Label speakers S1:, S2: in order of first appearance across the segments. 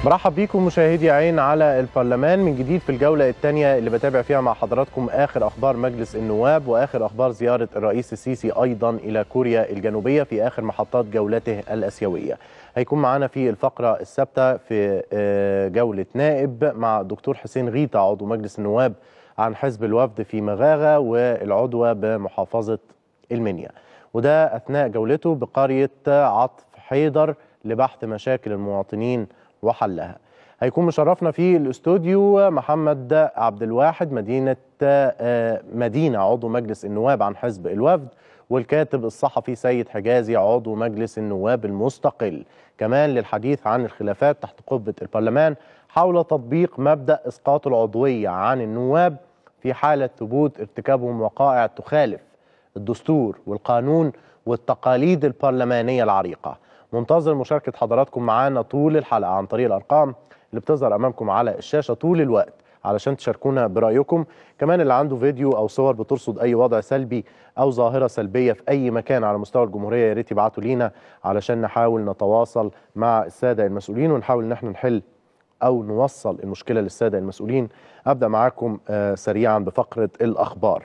S1: برحب بيكم مشاهدي عين على البرلمان من جديد في الجولة الثانية اللي بتابع فيها مع حضراتكم آخر أخبار مجلس النواب وآخر أخبار زيارة الرئيس السيسي أيضا إلى كوريا الجنوبية في آخر محطات جولته الأسيوية هيكون معنا في الفقرة الثابتة في جولة نائب مع الدكتور حسين غيطة عضو مجلس النواب عن حزب الوفد في مغاغة والعضوة بمحافظة المنيا وده أثناء جولته بقرية عطف حيدر لبحث مشاكل المواطنين وحلها هيكون مشرفنا في الاستوديو محمد عبد الواحد مدينة مدينة عضو مجلس النواب عن حزب الوفد والكاتب الصحفي سيد حجازي عضو مجلس النواب المستقل كمان للحديث عن الخلافات تحت قبة البرلمان حول تطبيق مبدأ إسقاط العضوية عن النواب في حالة ثبوت ارتكابهم وقائع تخالف الدستور والقانون والتقاليد البرلمانية العريقة منتظر مشاركة حضراتكم معانا طول الحلقة عن طريق الأرقام اللي بتظهر أمامكم على الشاشة طول الوقت علشان تشاركونا برأيكم كمان اللي عنده فيديو أو صور بترصد أي وضع سلبي أو ظاهرة سلبية في أي مكان على مستوى الجمهورية يا ريت يبعتوا لينا علشان نحاول نتواصل مع السادة المسؤولين ونحاول إن احنا نحل أو نوصل المشكلة للسادة المسؤولين أبدأ معاكم سريعا بفقرة الأخبار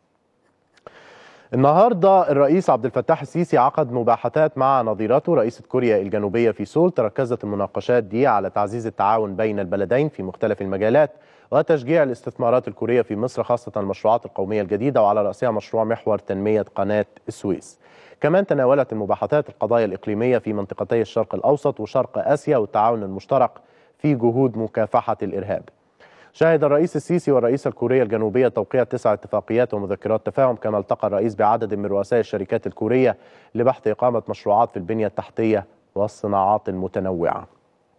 S1: النهارده الرئيس عبد الفتاح السيسي عقد مباحثات مع نظيرته رئيسة كوريا الجنوبية في سول تركزت المناقشات دي على تعزيز التعاون بين البلدين في مختلف المجالات وتشجيع الاستثمارات الكورية في مصر خاصة المشروعات القومية الجديدة وعلى رأسها مشروع محور تنمية قناة السويس كمان تناولت المباحثات القضايا الإقليمية في منطقتي الشرق الأوسط وشرق آسيا والتعاون المشترك في جهود مكافحة الإرهاب شهد الرئيس السيسي والرئيس الكورية الجنوبية توقيع تسع اتفاقيات ومذكرات تفاهم كما التقى الرئيس بعدد من رؤساء الشركات الكورية لبحث إقامة مشروعات في البنية التحتية والصناعات المتنوعة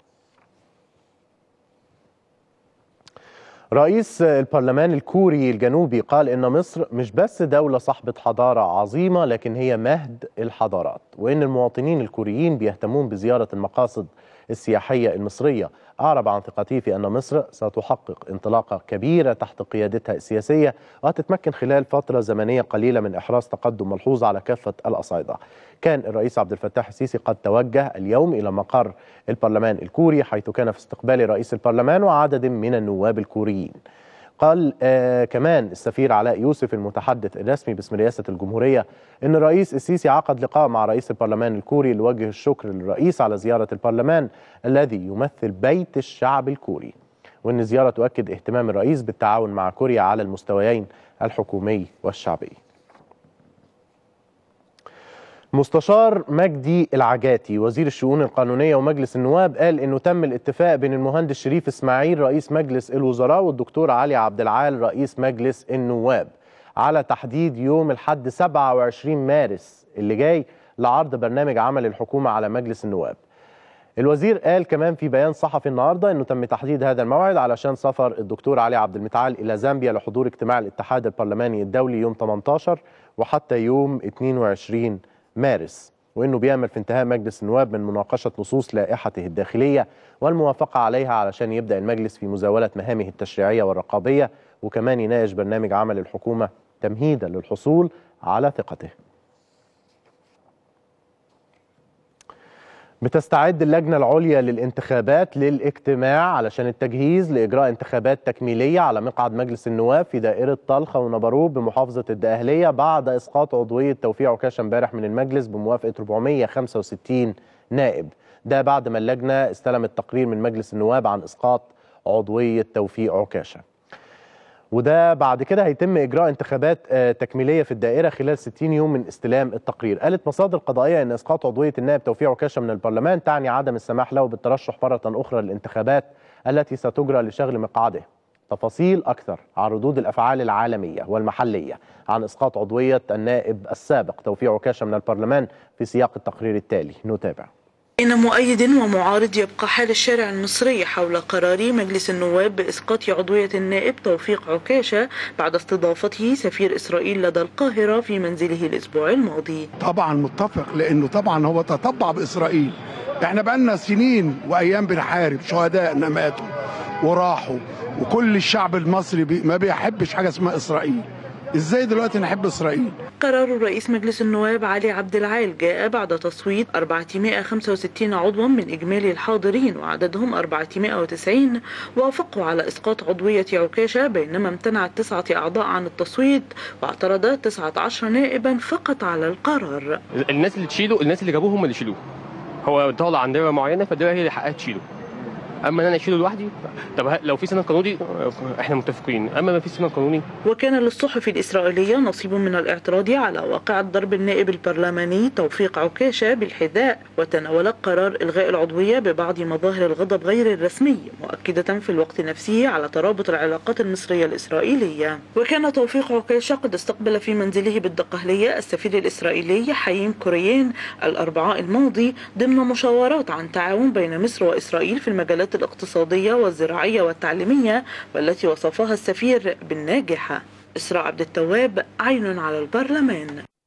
S1: رئيس البرلمان الكوري الجنوبي قال إن مصر مش بس دولة صاحبة حضارة عظيمة لكن هي مهد الحضارات وإن المواطنين الكوريين بيهتمون بزيارة المقاصد السياحية المصرية أعرب عن ثقته في أن مصر ستحقق انطلاقة كبيرة تحت قيادتها السياسية وهتتمكن خلال فترة زمنية قليلة من إحراز تقدم ملحوظ على كافة الأصعدة كان الرئيس عبد الفتاح السيسي قد توجه اليوم إلى مقر البرلمان الكوري حيث كان في استقبال رئيس البرلمان وعدد من النواب الكوريين قال آه كمان السفير علاء يوسف المتحدث الرسمي باسم رئاسة الجمهورية أن الرئيس السيسي عقد لقاء مع رئيس البرلمان الكوري لوجه الشكر للرئيس على زيارة البرلمان الذي يمثل بيت الشعب الكوري وأن الزيارة تؤكد اهتمام الرئيس بالتعاون مع كوريا على المستويين الحكومي والشعبي مستشار مجدي العجاتي وزير الشؤون القانونية ومجلس النواب قال انه تم الاتفاق بين المهندس شريف اسماعيل رئيس مجلس الوزراء والدكتور علي عبد العال رئيس مجلس النواب على تحديد يوم الحد 27 مارس اللي جاي لعرض برنامج عمل الحكومة على مجلس النواب الوزير قال كمان في بيان صحفي النهارده انه تم تحديد هذا الموعد علشان سفر الدكتور علي عبد المتعال الى زامبيا لحضور اجتماع الاتحاد البرلماني الدولي يوم 18 وحتى يوم 22 مارس وانه بيعمل في انتهاء مجلس النواب من مناقشه نصوص لائحته الداخليه والموافقه عليها علشان يبدا المجلس في مزاوله مهامه التشريعيه والرقابيه وكمان يناقش برنامج عمل الحكومه تمهيدا للحصول على ثقته. بتستعد اللجنة العليا للانتخابات للاجتماع علشان التجهيز لإجراء انتخابات تكميلية على مقعد مجلس النواب في دائرة طلخة ونبروب بمحافظة الدقهلية بعد إسقاط عضوية توفيق عكاشة امبارح من المجلس بموافقة 465 نائب ده بعد ما اللجنة استلمت تقرير من مجلس النواب عن إسقاط عضوية توفيق عكاشة وده بعد كده هيتم إجراء انتخابات تكميلية في الدائرة خلال 60 يوم من استلام التقرير قالت مصادر قضائية أن إسقاط عضوية النائب توفيق عكاشة من البرلمان تعني عدم السماح له بالترشح مرة أخرى للانتخابات التي ستجرى لشغل مقعده تفاصيل أكثر عن ردود الأفعال العالمية والمحلية عن إسقاط عضوية النائب السابق توفيق عكاشة من البرلمان في سياق التقرير التالي نتابع
S2: بين مؤيد ومعارض يبقى حال الشارع المصري حول قرار مجلس النواب بإسقاط عضوية النائب توفيق عكاشة بعد استضافته سفير إسرائيل لدى القاهرة في منزله الأسبوع الماضي
S3: طبعا متفق لأنه طبعا هو تطبع بإسرائيل احنا بقالنا سنين وأيام بنحارب شهداء ماتوا وراحوا وكل الشعب المصري بي ما بيحبش حاجة اسمها إسرائيل ازاي دلوقتي نحب اسرائيل
S2: قرار رئيس مجلس النواب علي عبد العال جاء بعد تصويت 465 عضوا من إجمالي الحاضرين وعددهم 490 وافقوا على إسقاط عضوية عكاشة بينما امتنعت تسعة أعضاء عن التصويت واعترض 19 نائبا فقط على القرار
S4: الناس اللي تشيله الناس اللي جابوه هم اللي يشيلوه هو طالع عن دايره معينه فالدايره هي اللي حقها تشيله اما ان انا اشيله لوحدي طب ه- لو في سند قانوني احنا متفقين اما ما في سند قانوني
S2: وكان للصحف الإسرائيلية نصيب من الاعتراض على واقعة ضرب النائب البرلماني توفيق عكاشة بالحذاء وتناولت قرار إلغاء العضوية ببعض مظاهر الغضب غير الرسمي مؤكدة في الوقت نفسه على ترابط العلاقات المصرية الإسرائيلية وكان توفيق عكاشة قد استقبل في منزله بالدقهلية السفير الإسرائيلي حييم كوريين الأربعاء الماضي ضمن مشاورات عن تعاون بين مصر وإسرائيل في المجالات الاقتصادية والزراعية والتعليمية والتي وصفها السفير بالناجحة إسراء عبد التواب عين على البرلمان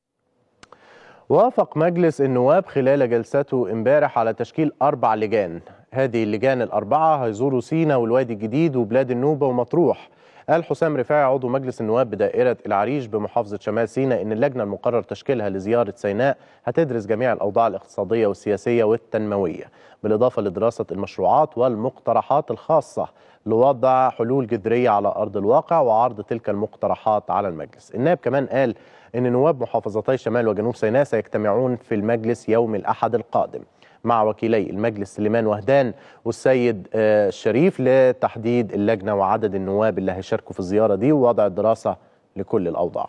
S1: وافق مجلس النواب خلال جلسته امبارح على تشكيل أربع لجان هذه اللجان الأربعة هيزوروا سينا والوادي الجديد وبلاد النوبة ومطروح قال حسام رفاعي عضو مجلس النواب بدائرة العريش بمحافظة شمال سيناء إن اللجنة المقرر تشكيلها لزيارة سيناء هتدرس جميع الأوضاع الاقتصادية والسياسية والتنموية بالإضافة لدراسة المشروعات والمقترحات الخاصة لوضع حلول جذرية على أرض الواقع وعرض تلك المقترحات على المجلس النائب كمان قال إن نواب محافظتي شمال وجنوب سيناء سيجتمعون في المجلس يوم الأحد القادم مع وكيلي المجلس سليمان وهدان والسيد آه، الشريف لتحديد اللجنة وعدد النواب اللي هيشاركوا في الزيارة دي ووضع الدراسة لكل الأوضاع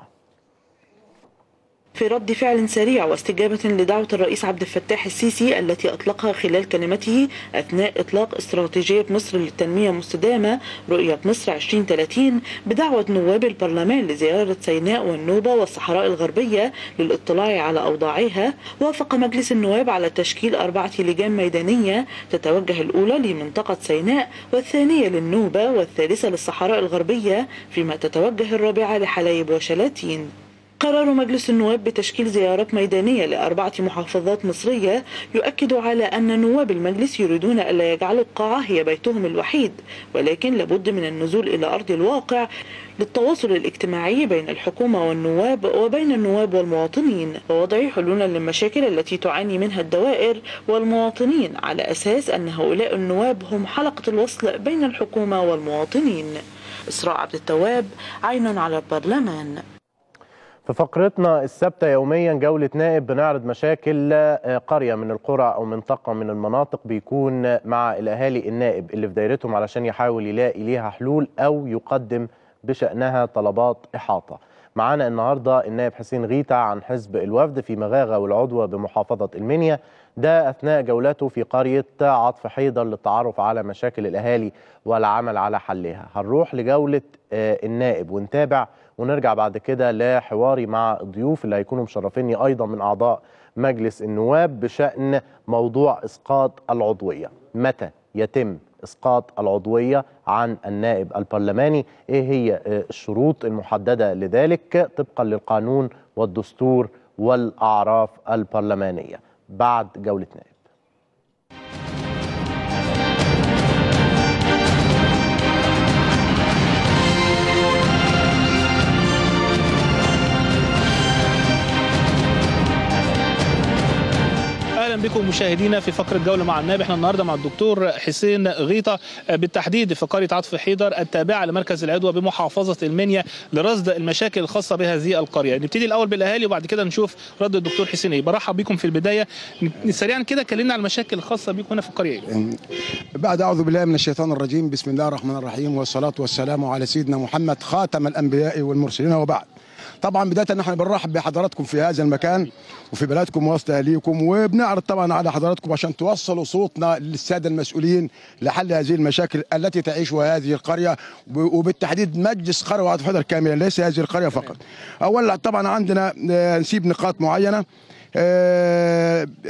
S2: في رد فعل سريع واستجابة لدعوة الرئيس عبد الفتاح السيسي التي أطلقها خلال كلمته أثناء إطلاق استراتيجية مصر للتنمية المستدامة رؤية مصر 2030 بدعوة نواب البرلمان لزيارة سيناء والنوبة والصحراء الغربية للاطلاع على أوضاعها وافق مجلس النواب على تشكيل أربعة لجان ميدانية تتوجه الأولى لمنطقة سيناء والثانية للنوبة والثالثة للصحراء الغربية فيما تتوجه الرابعة لحلايب وشلاتين قرار مجلس النواب بتشكيل زيارات ميدانية لأربعة محافظات مصرية يؤكد على أن نواب المجلس يريدون ألا يجعلوا القاعة هي بيتهم الوحيد ولكن لابد من النزول إلى أرض الواقع للتواصل الاجتماعي بين الحكومة والنواب وبين النواب والمواطنين ووضع حلولا للمشاكل التي تعاني منها الدوائر والمواطنين على أساس أن هؤلاء النواب هم حلقة الوصل بين الحكومة والمواطنين إسراء عبد التواب عين على البرلمان
S1: في فقرتنا الثابته يوميا جوله نائب بنعرض مشاكل آه، قريه من القرى او منطقه من المناطق بيكون مع الاهالي النائب اللي في دايرتهم علشان يحاول يلاقي ليها حلول او يقدم بشانها طلبات احاطه. معانا النهارده النائب حسين غيتا عن حزب الوفد في مغاغه والعضوه بمحافظه المنيا ده اثناء جولته في قريه عطف حيدر للتعرف على مشاكل الاهالي والعمل على حلها. هنروح لجوله آه، النائب ونتابع ونرجع بعد كده لحواري مع الضيوف اللي هيكونوا مشرفيني ايضا من اعضاء مجلس النواب بشان موضوع اسقاط العضويه متى يتم اسقاط العضويه عن النائب البرلماني ايه هي آه، الشروط المحدده لذلك طبقا للقانون والدستور والاعراف البرلمانيه بعد جوله نائب
S5: اهلا بكم مشاهدينا في فقره جوله مع النائب احنا النهارده مع الدكتور حسين غيطه بالتحديد في قريه عطف حيدر التابعه لمركز العدوى بمحافظه المنيا لرصد المشاكل الخاصه بهذه القريه نبتدي الاول بالاهالي وبعد كده نشوف رد الدكتور حسين ايه برحب بكم في البدايه سريعا كده كلمنا عن المشاكل الخاصه بكم هنا في القريه إيه؟
S6: بعد أعوذ بالله من الشيطان الرجيم بسم الله الرحمن الرحيم والصلاة والسلام على سيدنا محمد خاتم الأنبياء والمرسلين وبعد طبعا بداية نحن بنرحب بحضراتكم في هذا المكان وفي بلادكم وسط أهليكم وبنعرض طبعا على حضراتكم عشان توصلوا صوتنا للسادة المسؤولين لحل هذه المشاكل التي تعيشها هذه القرية وبالتحديد مجلس قرية وعطف حيدر كاملا ليس هذه القرية فقط أولا طبعا عندنا آه، نسيب نقاط معينة آه، آه،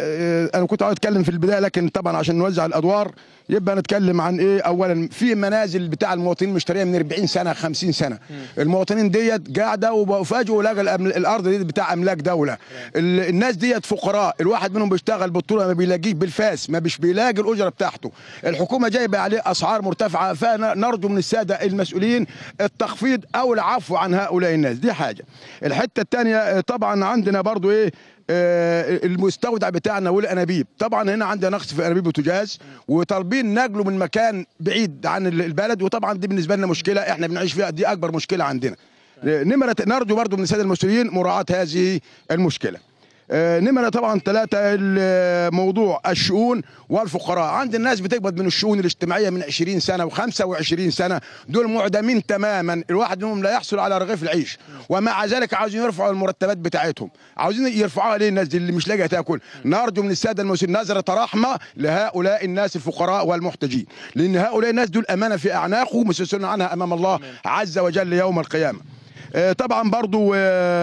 S6: آه، انا كنت عاوز اتكلم في البدايه لكن طبعا عشان نوزع الادوار يبقى نتكلم عن ايه اولا في منازل بتاع المواطنين مشتريه من 40 سنه 50 سنه المواطنين ديت قاعده وفجاه لقى الأم- الارض دي بتاع املاك دوله ال- الناس ديت فقراء الواحد منهم بيشتغل بالطول ما بيلاقيش بالفاس ما مش بيلاقي الاجره بتاعته الحكومه جايبه عليه اسعار مرتفعه فنرجو من الساده المسؤولين التخفيض او العفو عن هؤلاء الناس دي حاجه الحته الثانيه طبعا عندنا برضو ايه آه، المستودع بتاعنا والانابيب طبعا هنا عندنا نقص في انابيب وتجاز وطالبين نقله من مكان بعيد عن ال- البلد وطبعا دي بالنسبه لنا مشكله احنا بنعيش فيها دي اكبر مشكله عندنا آه، نمرة نرجو برضو من الساده المسؤولين مراعاه هذه المشكله آه، نمرة طبعا ثلاثة ال- موضوع الشؤون والفقراء عند الناس بتقبض من الشؤون الاجتماعية من 20 سنة و25 سنة دول معدمين تماما الواحد منهم لا يحصل على رغيف العيش ومع ذلك عاوزين يرفعوا المرتبات بتاعتهم عاوزين يرفعوها ليه الناس دي اللي مش لاقيه تاكل نرجو من السادة المسؤولين نظرة رحمة لهؤلاء الناس الفقراء والمحتاجين لأن هؤلاء الناس دول أمانة في أعناقهم مسؤولون عنها أمام الله عز وجل يوم القيامة آه، طبعا برضو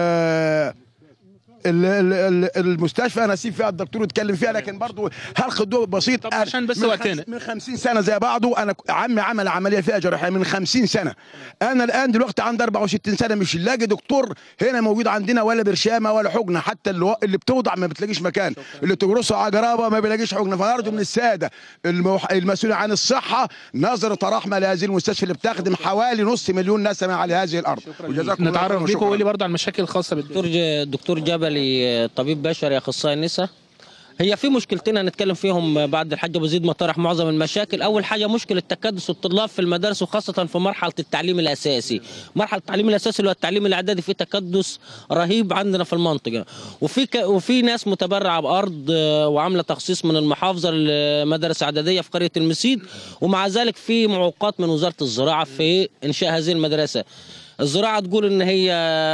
S6: آه، ال- ال- ال- المستشفى انا اسيب فيها الدكتور يتكلم فيها لكن برضه هلخ الضوء بسيط
S5: طب عشان بس
S6: من
S5: وقتنا.
S6: خمس- من 50 سنه زي بعضه انا ك- عمي عمل عمليه فيها جراحيه من 50 سنه انا الان دلوقتي عندي 64 سنه مش لاقي دكتور هنا موجود عندنا ولا برشامه ولا حقنه حتى اللي, اللي بتوضع ما بتلاقيش مكان اللي تجرسه على جرابه ما بيلاقيش حقنه فنرجو من الساده الموح- المسؤولين عن الصحه نظره رحمه لهذه المستشفى اللي بتخدم حوالي نص مليون نسمه على هذه الارض وجزاكم الله خيراً
S5: نتعرف بيكم
S6: وشكراً.
S5: وقولي برضه عن المشاكل الخاصه بالدكتور
S7: دكتور ج- دكتور جبلي طبيب بشري اخصائي النساء هي في مشكلتين هنتكلم فيهم بعد الحاج ابو زيد ما طرح معظم المشاكل اول حاجه مشكله تكدس الطلاب في المدارس وخاصه في مرحله التعليم الاساسي مرحله التعليم الاساسي اللي هو التعليم الاعدادي فيه تكدس رهيب عندنا في المنطقه وفي ك... وفي ناس متبرعه بارض آه، وعامله تخصيص من المحافظه لمدارس اعداديه في قريه المسيد ومع ذلك في معوقات من وزاره الزراعه في انشاء هذه المدرسه الزراعه تقول ان هي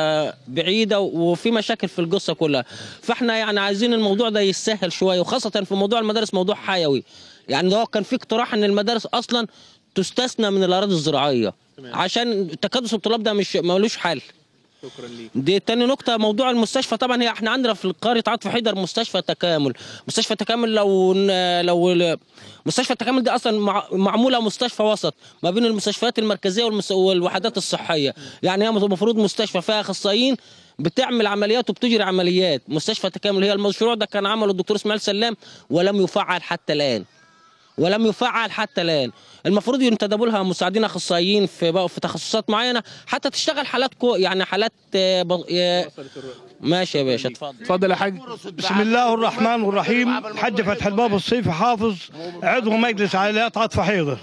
S7: بعيده وفي مشاكل في القصه كلها فاحنا يعني عايزين الموضوع ده يسهل شويه وخاصه في موضوع المدارس موضوع حيوي يعني ده كان في اقتراح ان المدارس اصلا تستثنى من الاراضي الزراعيه عشان تكدس الطلاب ده مش ملوش حل
S5: شكرا ليك
S7: دي تاني نقطة موضوع المستشفى طبعا هي احنا عندنا في قرية عطف حيدر مستشفى تكامل، مستشفى تكامل لو لو مستشفى التكامل دي اصلا مع- معمولة مستشفى وسط ما بين المستشفيات المركزية والمس- والوحدات الصحية، يعني هي المفروض مستشفى فيها اخصائيين بتعمل عمليات وبتجري عمليات، مستشفى تكامل هي المشروع ده كان عمله الدكتور اسماعيل سلام ولم يفعل حتى الآن. ولم يفعل حتى الان المفروض ينتدبوا لها مساعدين اخصائيين في بقى في تخصصات معينه حتى تشتغل حالات كو يعني حالات آه، بض... آه، ماشي يا باشا اتفضل
S5: اتفضل يا حاج
S8: بسم الله الرحمن الرحيم حج فتح الباب الصيفي حافظ عضو مجلس عائلات عطف حيضر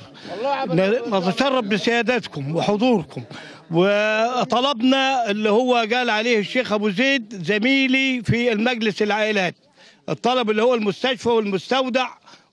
S8: نتشرف بسيادتكم وحضوركم وطلبنا اللي هو قال عليه الشيخ ابو زيد زميلي في المجلس العائلات الطلب اللي هو المستشفى والمستودع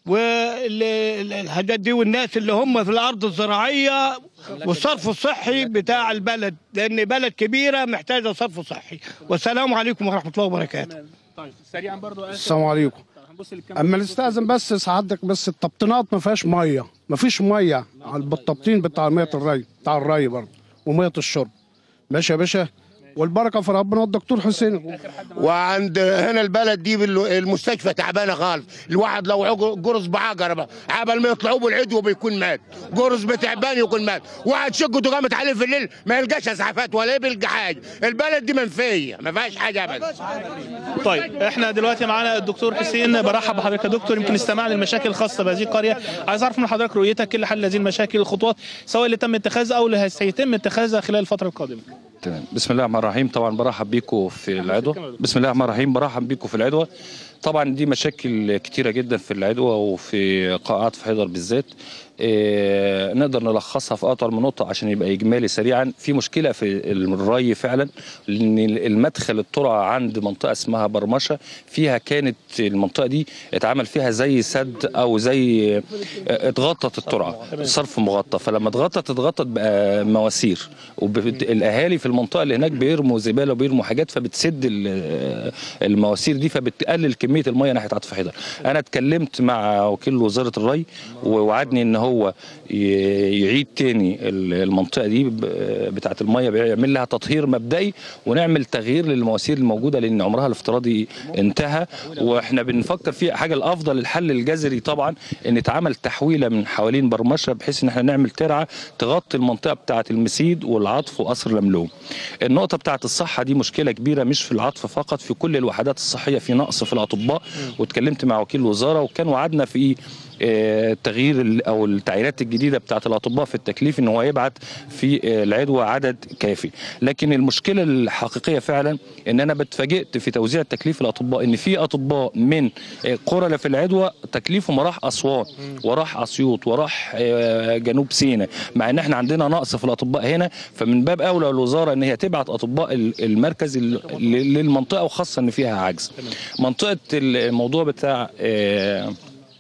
S8: والحاجات دي والناس اللي هم في الارض الزراعيه والصرف الصحي بتاع البلد لان بلد كبيره محتاجه صرف صحي والسلام عليكم ورحمه الله وبركاته
S5: طيب سريعا برضه آسف.
S9: السلام عليكم
S5: هنبص للكاميرا.
S9: اما نستاذن بس سعادتك بس التبطينات ما فيهاش ميه ما فيش ميه على التبطين بتاع ميه الري بتاع الري برضه وميه الشرب ماشي يا باشا والبركه في ربنا والدكتور حسين
S10: وعند هنا البلد دي بال- المستشفى تعبانه خالص الواحد لو عج- جرس بعجره عبل ما يطلعوا بالعدو بيكون مات جرس بتعبان يكون مات واحد شقته قامت عليه في الليل ما يلقاش اسعافات ولا يلقى حاجه البلد دي منفيه ما فيهاش حاجه ابدا
S5: طيب احنا دلوقتي معانا الدكتور حسين برحب بحضرتك يا دكتور يمكن استمعنا للمشاكل الخاصه بهذه القريه عايز اعرف من حضرتك رؤيتك إيه لحل هذه المشاكل الخطوات سواء اللي تم اتخاذها او اللي سيتم اتخاذها خلال الفتره القادمه
S11: تمام بسم الله الرحمن الرحيم طبعا برحب بيكم في العدوى بسم الله الرحمن الرحيم برحب بيكم في العدوى طبعا دي مشاكل كتيرة جدا في العدوى وفي قاعات في حيدر بالذات إيه نقدر نلخصها في اطول من نقطه عشان يبقى اجمالي سريعا في مشكله في الري فعلا لان المدخل الترعه عند منطقه اسمها برمشه فيها كانت المنطقه دي اتعمل فيها زي سد او زي اه، اتغطت الترعه صرف مغطى فلما اتغطت اتغطت بقى مواسير والاهالي في المنطقه اللي هناك بيرموا زباله وبيرموا حاجات فبتسد ال- المواسير دي فبتقلل كميه الميه ناحيه عطف حيدر انا اتكلمت مع وكيل وزاره الري ووعدني ان هو هو ي- يعيد تاني ال- المنطقه دي ب- بتاعه الميه بيعمل لها تطهير مبدئي ونعمل تغيير للمواسير الموجوده لان عمرها الافتراضي انتهى واحنا بنفكر في حاجه الافضل الحل الجذري طبعا ان يتعمل تحويله من حوالين برمشه بحيث ان احنا نعمل ترعه تغطي المنطقه بتاعه المسيد والعطف وقصر لملوم. النقطه بتاعه الصحه دي مشكله كبيره مش في العطف فقط في كل الوحدات الصحيه في نقص في الاطباء واتكلمت مع وكيل الوزاره وكان وعدنا في آه، تغيير ال- او التعيينات الجديده بتاعه الاطباء في التكليف ان هو يبعت في آه، العدوى عدد كافي لكن المشكله الحقيقيه فعلا ان انا بتفاجئت في توزيع تكليف الاطباء ان في اطباء من آه، قرى اللي في العدوى تكليفهم راح اسوان وراح اسيوط وراح آه، جنوب سيناء مع ان احنا عندنا نقص في الاطباء هنا فمن باب اولى الوزاره ان هي تبعت اطباء ال- المركز ال- ل- للمنطقه وخاصه ان فيها عجز منطقه الموضوع بتاع آه،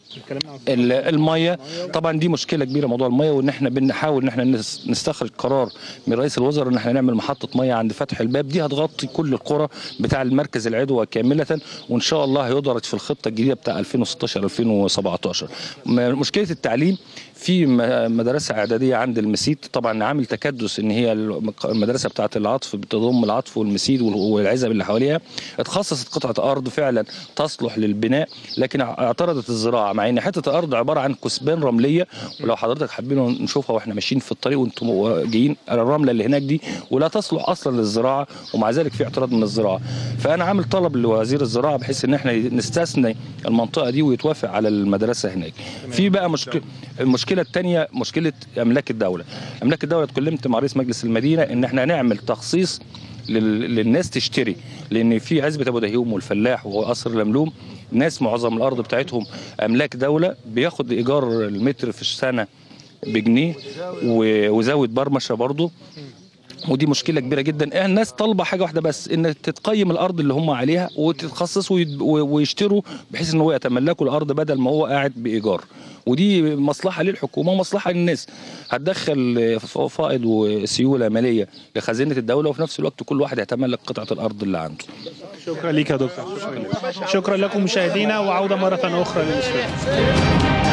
S11: ال- الميه طبعا دي مشكله كبيره موضوع الميه وان احنا بنحاول ان احنا نس- نستخرج قرار من رئيس الوزراء ان احنا نعمل محطه ميه عند فتح الباب دي هتغطي كل القرى بتاع المركز العدوى كامله وان شاء الله هيدرج في الخطه الجديده بتاع 2016 2017 م- مشكله التعليم في م- مدرسه اعداديه عند المسيد طبعا عامل تكدس ان هي الم- المدرسه بتاعه العطف بتضم العطف والمسيد وال- والعزب اللي حواليها اتخصصت قطعه ارض فعلا تصلح للبناء لكن اعترضت الزراعه مع ان حته الارض عباره عن كثبان رمليه ولو حضرتك حابين نشوفها واحنا ماشيين في الطريق وانتم جايين على الرمله اللي هناك دي ولا تصلح اصلا للزراعه ومع ذلك في اعتراض من الزراعه فانا عامل طلب لوزير الزراعه بحيث ان احنا نستثني المنطقه دي ويتوافق على المدرسه هناك في بقى مشكله المشكله الثانيه مشكله املاك الدوله املاك الدوله اتكلمت مع رئيس مجلس المدينه ان احنا نعمل تخصيص لل- للناس تشتري لان في عزبه ابو دهيوم والفلاح وقصر لملوم ناس معظم الارض بتاعتهم املاك دوله بياخد ايجار المتر في السنه بجنيه و- وزود برمشه برضه ودي مشكله كبيره جدا الناس طالبه حاجه واحده بس ان تتقيم الارض اللي هم عليها وتتخصص ويد- و- ويشتروا بحيث ان هو يتملكوا الارض بدل ما هو قاعد بايجار ودي مصلحه للحكومه ومصلحه للناس هتدخل ف- فائض وسيوله ماليه لخزينه الدوله وفي نفس الوقت كل واحد يتملك قطعه الارض اللي عنده
S5: شكرا لك يا دكتور شكرا, شكرا لكم مشاهدينا وعوده مره اخرى للاستوديو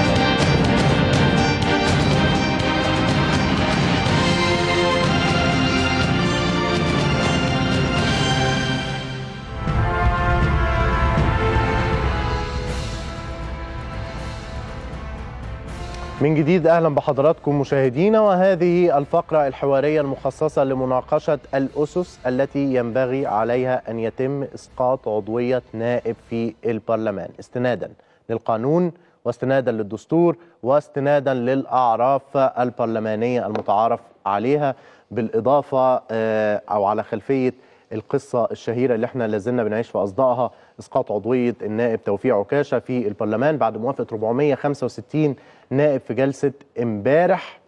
S1: من جديد اهلا بحضراتكم مشاهدينا وهذه الفقره الحواريه المخصصه لمناقشه الاسس التي ينبغي عليها ان يتم اسقاط عضويه نائب في البرلمان استنادا للقانون واستنادا للدستور واستنادا للاعراف البرلمانيه المتعارف عليها بالاضافه آه، او على خلفيه القصه الشهيره اللي احنا لازلنا بنعيش في اصدائها اسقاط عضويه النائب توفيق عكاشه في البرلمان بعد موافقه 465 نائب في جلسه امبارح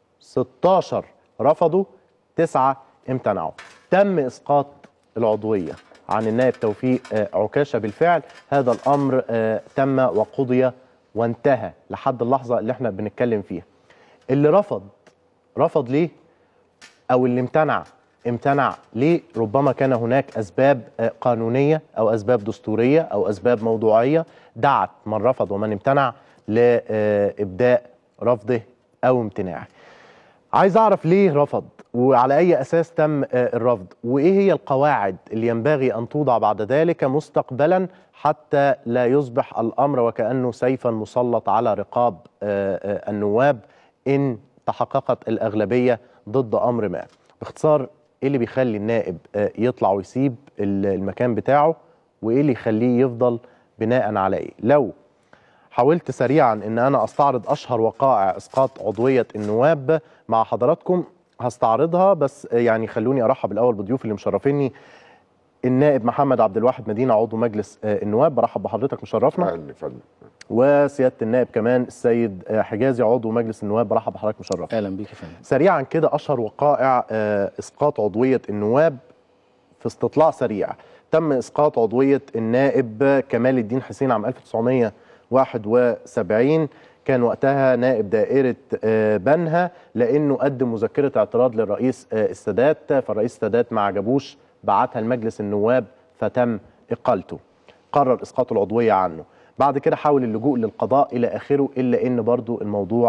S1: 16 رفضوا تسعة امتنعوا تم اسقاط العضويه عن النائب توفيق آه، عكاشه بالفعل هذا الامر آه، تم وقضي وانتهى لحد اللحظه اللي احنا بنتكلم فيها اللي رفض رفض ليه او اللي امتنع امتنع ليه ربما كان هناك اسباب آه، قانونيه او اسباب دستوريه او اسباب موضوعيه دعت من رفض ومن امتنع لابداء رفضه او امتناعه عايز اعرف ليه رفض وعلى اي اساس تم آه، الرفض وايه هي القواعد اللي ينبغي ان توضع بعد ذلك مستقبلا حتى لا يصبح الامر وكانه سيفا مسلط على رقاب آه، آه، النواب ان تحققت الاغلبيه ضد امر ما باختصار ايه اللي بيخلي النائب آه، يطلع ويسيب ال- المكان بتاعه وايه اللي يخليه يفضل بناء على ايه لو حاولت سريعا ان انا استعرض اشهر وقائع اسقاط عضويه النواب مع حضراتكم هستعرضها بس يعني خلوني ارحب الاول بضيوف اللي مشرفيني النائب محمد عبد الواحد مدينه عضو مجلس آه، النواب برحب بحضرتك مشرفنا
S12: اهلا يا فندم
S1: وسياده النائب كمان السيد آه، حجازي عضو مجلس النواب برحب بحضرتك مشرفنا
S13: اهلا بيك يا فندم
S1: سريعا كده اشهر وقائع آه، اسقاط عضويه النواب في استطلاع سريع تم اسقاط عضويه النائب كمال الدين حسين عام 1971 كان وقتها نائب دائره آه، بنها لانه قدم مذكره اعتراض للرئيس آه، السادات فالرئيس السادات ما عجبوش بعتها لمجلس النواب فتم اقالته قرر اسقاط العضويه عنه بعد كده حاول اللجوء للقضاء الى اخره الا ان برضو الموضوع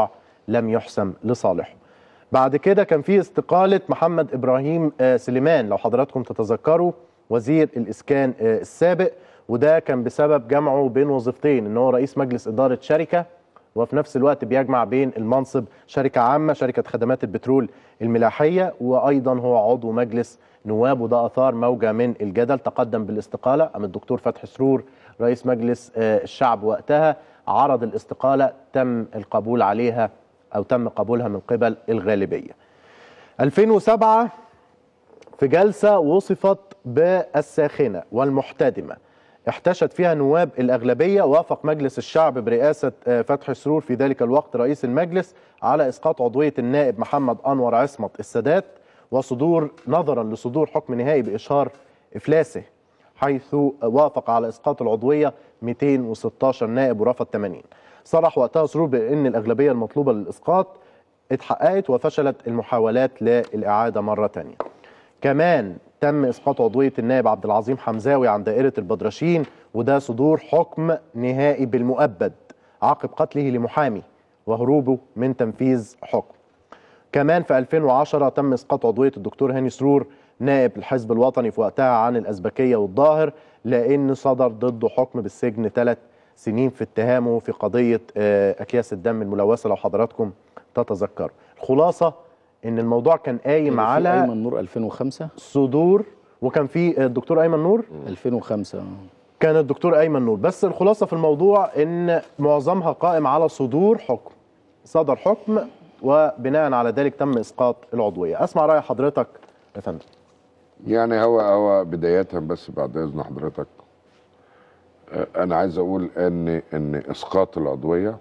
S1: لم يحسم لصالحه بعد كده كان في استقالة محمد إبراهيم آه، سليمان لو حضراتكم تتذكروا وزير الإسكان آه، السابق وده كان بسبب جمعه بين وظيفتين إن هو رئيس مجلس إدارة شركة وفي نفس الوقت بيجمع بين المنصب شركة عامة شركة خدمات البترول الملاحية وأيضا هو عضو مجلس نواب وده أثار موجة من الجدل تقدم بالاستقالة أم الدكتور فتحي سرور رئيس مجلس آه، الشعب وقتها عرض الاستقالة تم القبول عليها أو تم قبولها من قبل الغالبية 2007 في جلسة وصفت بالساخنة والمحتدمة احتشد فيها نواب الأغلبية وافق مجلس الشعب برئاسة آه، فتحي سرور في ذلك الوقت رئيس المجلس على إسقاط عضوية النائب محمد أنور عصمت السادات وصدور نظرا لصدور حكم نهائي بإشهار إفلاسه حيث وافق على إسقاط العضوية 216 نائب ورفض 80 صرح وقتها سرور بأن الأغلبية المطلوبة للإسقاط اتحققت وفشلت المحاولات للإعادة مرة تانية كمان تم اسقاط عضويه النائب عبد العظيم حمزاوي عن دائره البدرشين وده صدور حكم نهائي بالمؤبد عقب قتله لمحامي وهروبه من تنفيذ حكم. كمان في 2010 تم اسقاط عضويه الدكتور هاني سرور نائب الحزب الوطني في وقتها عن الازبكيه والظاهر لان صدر ضده حكم بالسجن ثلاث سنين في اتهامه في قضيه آه، اكياس الدم الملوثه لو حضراتكم تتذكروا. الخلاصه ان الموضوع كان قايم
S12: في
S1: على
S12: ايمن نور 2005
S1: صدور وكان في الدكتور ايمن نور
S12: 2005
S1: كان الدكتور ايمن نور بس الخلاصه في الموضوع ان معظمها قائم على صدور حكم صدر حكم وبناء على ذلك تم اسقاط العضويه اسمع راي حضرتك يا فندم
S13: يعني هو هو بداية بس بعد إذن حضرتك آه، أنا عايز أقول إن إن إسقاط العضوية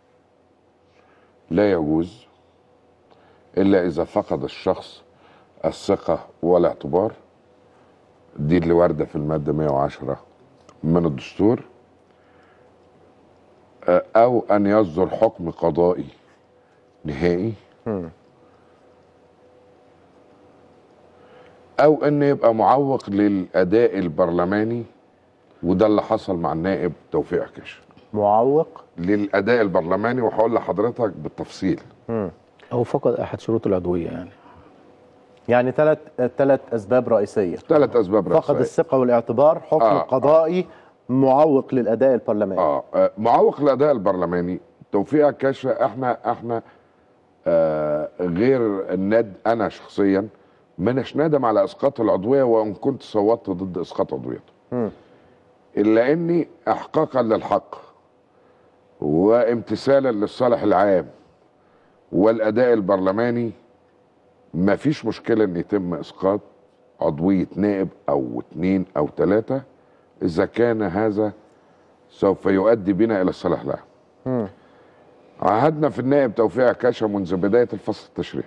S13: لا يجوز إلا إذا فقد الشخص الثقة والاعتبار دي اللي واردة في المادة 110 من الدستور آه، أو أن يصدر حكم قضائي نهائي او ان يبقى معوق للاداء البرلماني وده اللي حصل مع النائب توفيق عكاشه
S1: معوق
S13: للاداء البرلماني وهقول لحضرتك بالتفصيل
S12: هو فقد احد شروط العضويه يعني
S1: يعني ثلاث ثلاث اسباب رئيسيه
S13: ثلاث اسباب
S1: فقد
S13: رئيسيه
S1: الثقه والاعتبار حكم
S13: آه،
S1: قضائي معوق للاداء البرلماني
S13: اه آه، معوق الاداء البرلماني توفيق عكاشه احنا احنا آه غير الند انا شخصيا منش ندم على اسقاط العضويه وان كنت صوتت ضد اسقاط عضويته
S1: مم.
S13: الا اني احقاقا للحق وامتثالا للصالح العام والاداء البرلماني ما فيش مشكله ان يتم اسقاط عضويه نائب او اثنين او ثلاثه اذا كان هذا سوف يؤدي بنا الى الصالح العام
S1: مم.
S13: عهدنا في النائب توفيق عكاشه منذ بدايه الفصل التشريعي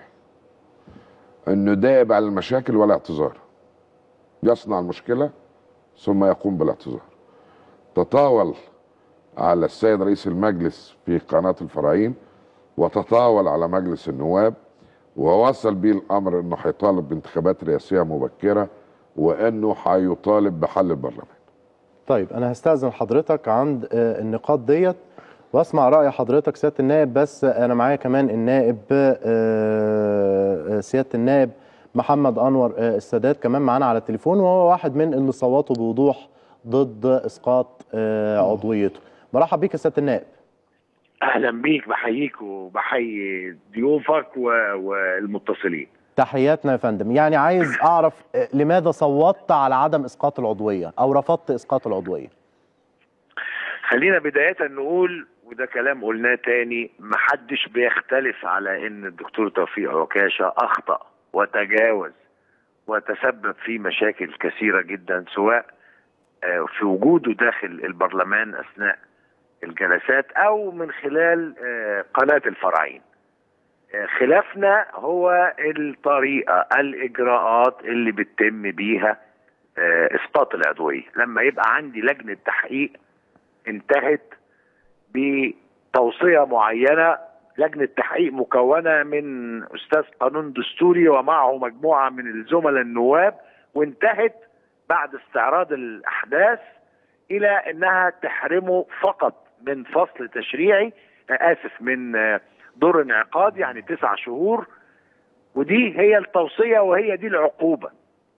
S13: انه دائب على المشاكل ولا اعتذار يصنع المشكله ثم يقوم بالاعتذار تطاول على السيد رئيس المجلس في قناه الفراعين وتطاول على مجلس النواب ووصل بيه الامر انه هيطالب بانتخابات رئاسيه مبكره وانه هيطالب بحل البرلمان
S1: طيب انا هستاذن حضرتك عند آه، النقاط ديت واسمع راي حضرتك سياده النائب بس انا معايا كمان النائب آه، آه، سياده النائب محمد انور آه، السادات كمان معانا على التليفون وهو واحد من اللي صوتوا بوضوح ضد اسقاط آه، عضويته برحب بيك يا سياده النائب
S14: اهلا بيك بحييك وبحيي ضيوفك و- والمتصلين
S1: تحياتنا يا فندم يعني عايز اعرف آه، لماذا صوتت على عدم اسقاط العضويه او رفضت اسقاط العضويه
S14: خلينا بداية نقول وده كلام قلناه تاني محدش بيختلف على ان الدكتور توفيق عكاشة اخطأ وتجاوز وتسبب في مشاكل كثيرة جدا سواء آه، في وجوده داخل البرلمان اثناء الجلسات او من خلال آه، قناة الفراعين آه، خلافنا هو الطريقة الاجراءات اللي بتتم بيها آه، اسقاط العضوية لما يبقى عندي لجنة تحقيق انتهت بتوصية معينة لجنة تحقيق مكونة من أستاذ قانون دستوري ومعه مجموعة من الزملاء النواب وانتهت بعد استعراض الأحداث إلى أنها تحرمه فقط من فصل تشريعي آه، آسف من آه، دور انعقاد يعني تسع شهور ودي هي التوصيه وهي دي العقوبه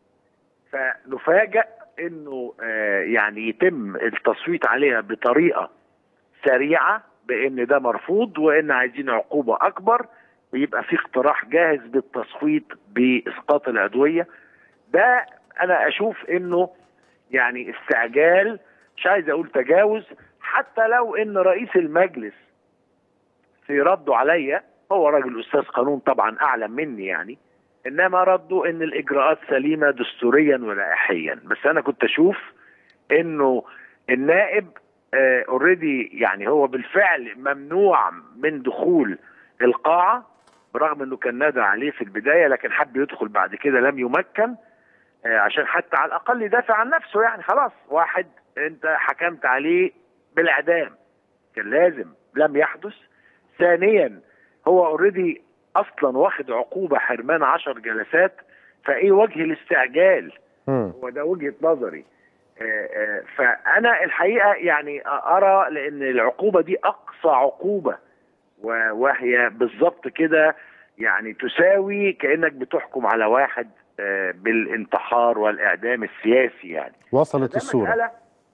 S14: فنفاجأ انه آه، يعني يتم التصويت عليها بطريقه سريعه بان ده مرفوض وان عايزين عقوبه اكبر ويبقى في اقتراح جاهز بالتصويت باسقاط الادويه ده انا اشوف انه يعني استعجال مش عايز اقول تجاوز حتى لو ان رئيس المجلس في رده عليا هو راجل استاذ قانون طبعا اعلم مني يعني انما ردوا ان الاجراءات سليمه دستوريا ولائحيا بس انا كنت اشوف انه النائب اوريدي يعني هو بالفعل ممنوع من دخول القاعه برغم انه كان نادى عليه في البدايه لكن حب يدخل بعد كده لم يمكن آه، عشان حتى على الاقل يدافع عن نفسه يعني خلاص واحد انت حكمت عليه بالاعدام كان لازم لم يحدث ثانيا هو اوريدي اصلا واخد عقوبه حرمان عشر جلسات فايه وجه الاستعجال هو ده وجهه نظري آه، آه، فانا الحقيقه يعني ارى لان العقوبه دي اقصى عقوبه و- وهي بالظبط كده يعني تساوي كانك بتحكم على واحد آه، بالانتحار والاعدام السياسي يعني
S1: وصلت
S14: ده
S1: الصورة
S14: مسألة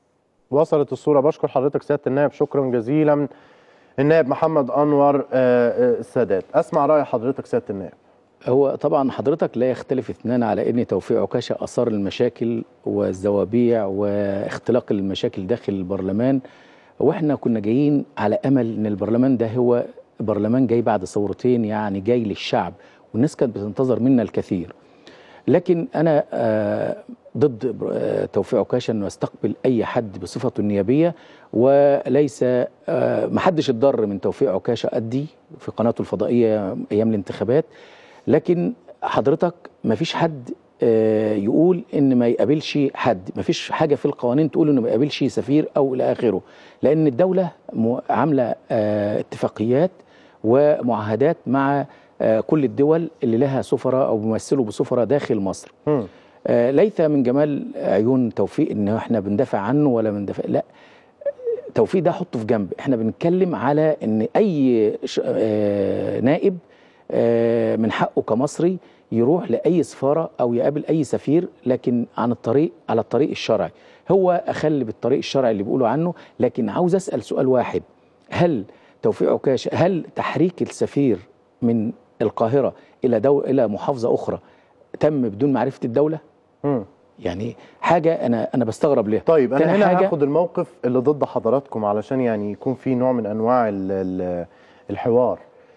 S1: وصلت الصورة بشكر حضرتك سيادة النائب شكرا جزيلا النائب محمد أنور آه، آه، السادات أسمع رأي حضرتك سيادة النائب
S12: هو طبعا حضرتك لا يختلف اثنان على ان توفيق عكاشه اثار المشاكل والزوابيع واختلاق المشاكل داخل البرلمان واحنا كنا جايين على امل ان البرلمان ده هو برلمان جاي بعد ثورتين يعني جاي للشعب والناس كانت بتنتظر منا الكثير لكن انا آه، ضد آه، توفيق عكاشه انه يستقبل اي حد بصفته النيابيه وليس آه، محدش اتضر من توفيق عكاشه ادي في قناته الفضائيه ايام الانتخابات لكن حضرتك ما فيش حد آه، يقول ان ما يقابلش حد ما فيش حاجه في القوانين تقول انه ما يقابلش سفير او الى اخره لان الدوله م- عامله آه، اتفاقيات ومعاهدات مع آه، كل الدول اللي لها سفراء او بيمثلوا بسفراء داخل مصر آه، ليس من جمال عيون توفيق ان احنا بندافع عنه ولا بندافع لا توفيق ده حطه في جنب احنا بنتكلم على ان اي ش- آه، نائب آه، من حقه كمصري يروح لاي سفاره او يقابل اي سفير لكن عن الطريق على الطريق الشرعي هو اخل بالطريق الشرعي اللي بيقولوا عنه لكن عاوز اسال سؤال واحد هل توفيق عكاشه هل تحريك السفير من القاهره الى دو الى محافظه اخرى تم بدون معرفه الدوله يعني حاجه انا انا بستغرب ليها
S1: طيب أنا
S12: تاني
S1: هنا
S12: حاجة-
S1: هاخد الموقف اللي ضد حضراتكم علشان يعني يكون في نوع من أنواع ال- ال- الحوار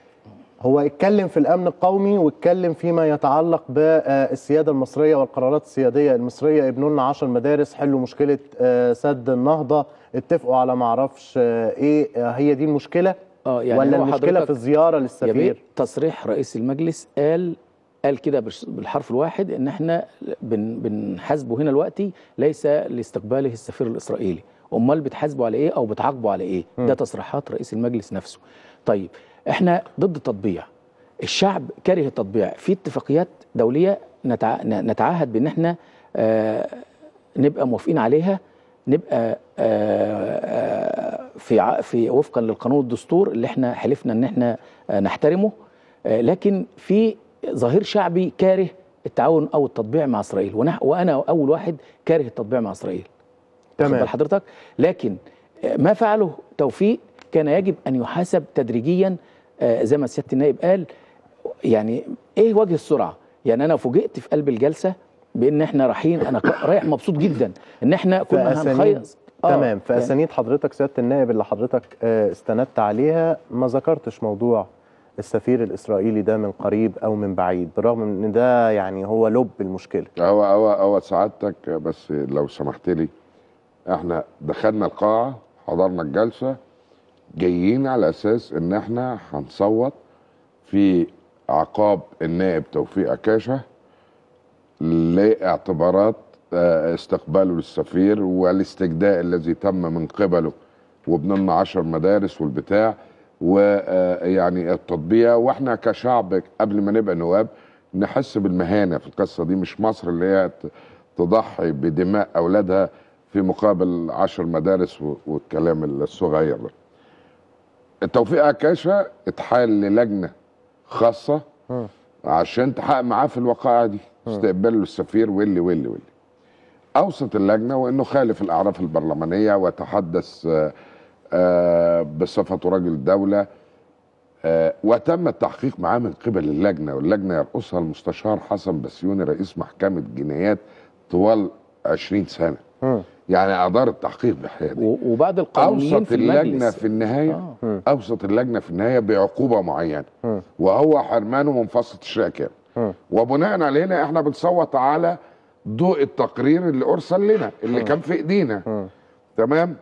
S1: هو اتكلم في الأمن القومي واتكلم فيما يتعلق بالسيادة المصرية والقرارات السيادية المصرية ابنوا لنا 10 مدارس حلوا مشكلة آه، سد النهضة اتفقوا على معرفش آه، ايه آه، هي دي المشكلة
S12: اه يعني
S1: ولا
S12: هو
S1: المشكلة
S12: حضرتك
S1: في الزيارة
S12: يا بيه
S1: للسفير
S12: تصريح رئيس المجلس قال قال كده بالش- بالحرف الواحد ان احنا بن بنحاسبه هنا دلوقتي ليس لاستقباله السفير الاسرائيلي امال بتحاسبوا على ايه او بتعاقبوا على ايه
S1: مم.
S12: ده تصريحات رئيس المجلس نفسه طيب احنا ضد التطبيع الشعب كاره التطبيع في اتفاقيات دوليه نتع... ن- نتعهد بان احنا آه نبقى موافقين عليها نبقى آه، آه، في ع- في وفقا للقانون والدستور اللي احنا حلفنا ان احنا آه، نحترمه آه، لكن في ظهير شعبي كاره التعاون او التطبيع مع اسرائيل ونح- وانا اول واحد كاره التطبيع مع اسرائيل
S1: تمام.
S12: واخد بال حضرتك لكن آه، ما فعله توفيق كان يجب ان يحاسب تدريجيا آه، زي ما سياده النائب قال يعني ايه وجه السرعه يعني انا فوجئت في قلب الجلسه بان احنا رايحين انا ك- رايح مبسوط جدا ان احنا كنا
S1: في أسانيد-
S12: هنخيص آه،
S1: تمام في
S12: يعني-
S1: اسانيد حضرتك سياده النائب اللي حضرتك آه، استندت عليها ما ذكرتش موضوع السفير الاسرائيلي ده من قريب او من بعيد بالرغم من ان ده يعني هو لب المشكله
S13: هو هو هو سعادتك بس لو سمحت لي احنا دخلنا القاعه حضرنا الجلسه جايين على اساس ان احنا هنصوت في عقاب النائب توفيق عكاشه لاعتبارات آه، استقباله للسفير والاستجداء الذي تم من قبله وبنلنا عشر مدارس والبتاع ويعني التطبيع واحنا كشعب قبل ما نبقى نواب نحس بالمهانه في القصه دي مش مصر اللي هي ت- تضحي بدماء اولادها في مقابل عشر مدارس و- والكلام الصغير ده. توفيق عكاشه اتحال للجنه خاصه
S1: مم.
S13: عشان تحقق معاه في الوقائع دي استقبال للسفير واللي واللي واللي اوصت اللجنه وانه خالف الاعراف البرلمانيه وتحدث آه، آه، بصفته رجل دوله آه، وتم التحقيق معاه من قبل اللجنه واللجنه يرأسها المستشار حسن بسيوني رئيس محكمه جنايات طوال 20 سنه
S1: مم.
S13: يعني ادار التحقيق بحياته
S12: و- وبعد القانونيين
S13: اوصت
S12: في
S13: اللجنه
S12: المجلس
S13: في النهايه
S1: مم.
S13: اوصت اللجنه في النهايه بعقوبه معينه
S1: مم.
S13: وهو حرمانه من فصل تشريع كامل
S1: مم.
S13: وبناء علينا احنا بنصوت على ضوء التقرير اللي ارسل لنا اللي كان في ايدينا
S1: مم.
S13: تمام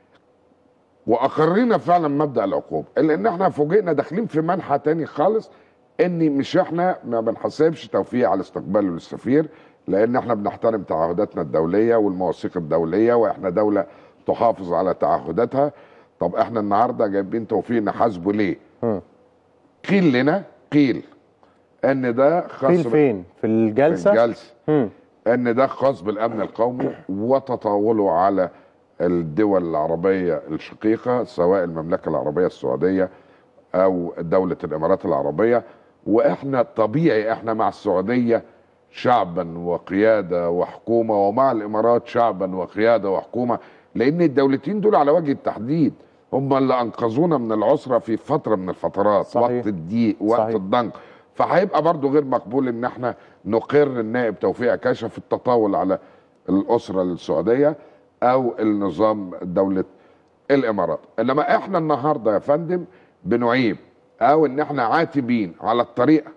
S13: واقرينا فعلا مبدا العقوبه الا ان احنا فوجئنا داخلين في منحى تاني خالص ان مش احنا ما بنحسبش توفيق على استقباله للسفير لان احنا بنحترم تعهداتنا الدوليه والمواثيق الدوليه واحنا دوله تحافظ على تعهداتها طب احنا النهارده جايبين توفيق نحاسبه ليه؟
S1: مم.
S13: قيل لنا قيل ان ده خاص
S1: قيل
S13: بال-
S1: فين في الجلسه
S13: في الجلسه
S1: مم.
S13: ان ده خاص بالامن القومي وتطاوله على الدول العربيه الشقيقه سواء المملكه العربيه السعوديه او دوله الامارات العربيه واحنا طبيعي احنا مع السعوديه شعبا وقياده وحكومه ومع الامارات شعبا وقياده وحكومه لان الدولتين دول على وجه التحديد هم اللي انقذونا من العسره في فتره من الفترات
S1: صحيح.
S13: وقت الضيق وقت
S1: صحيح.
S13: الضنك فهيبقى برضو غير مقبول ان احنا نقر النائب توفيق عكاشه في التطاول على الاسره السعوديه او النظام دوله الامارات انما احنا النهارده يا فندم بنعيب او ان احنا عاتبين على الطريقه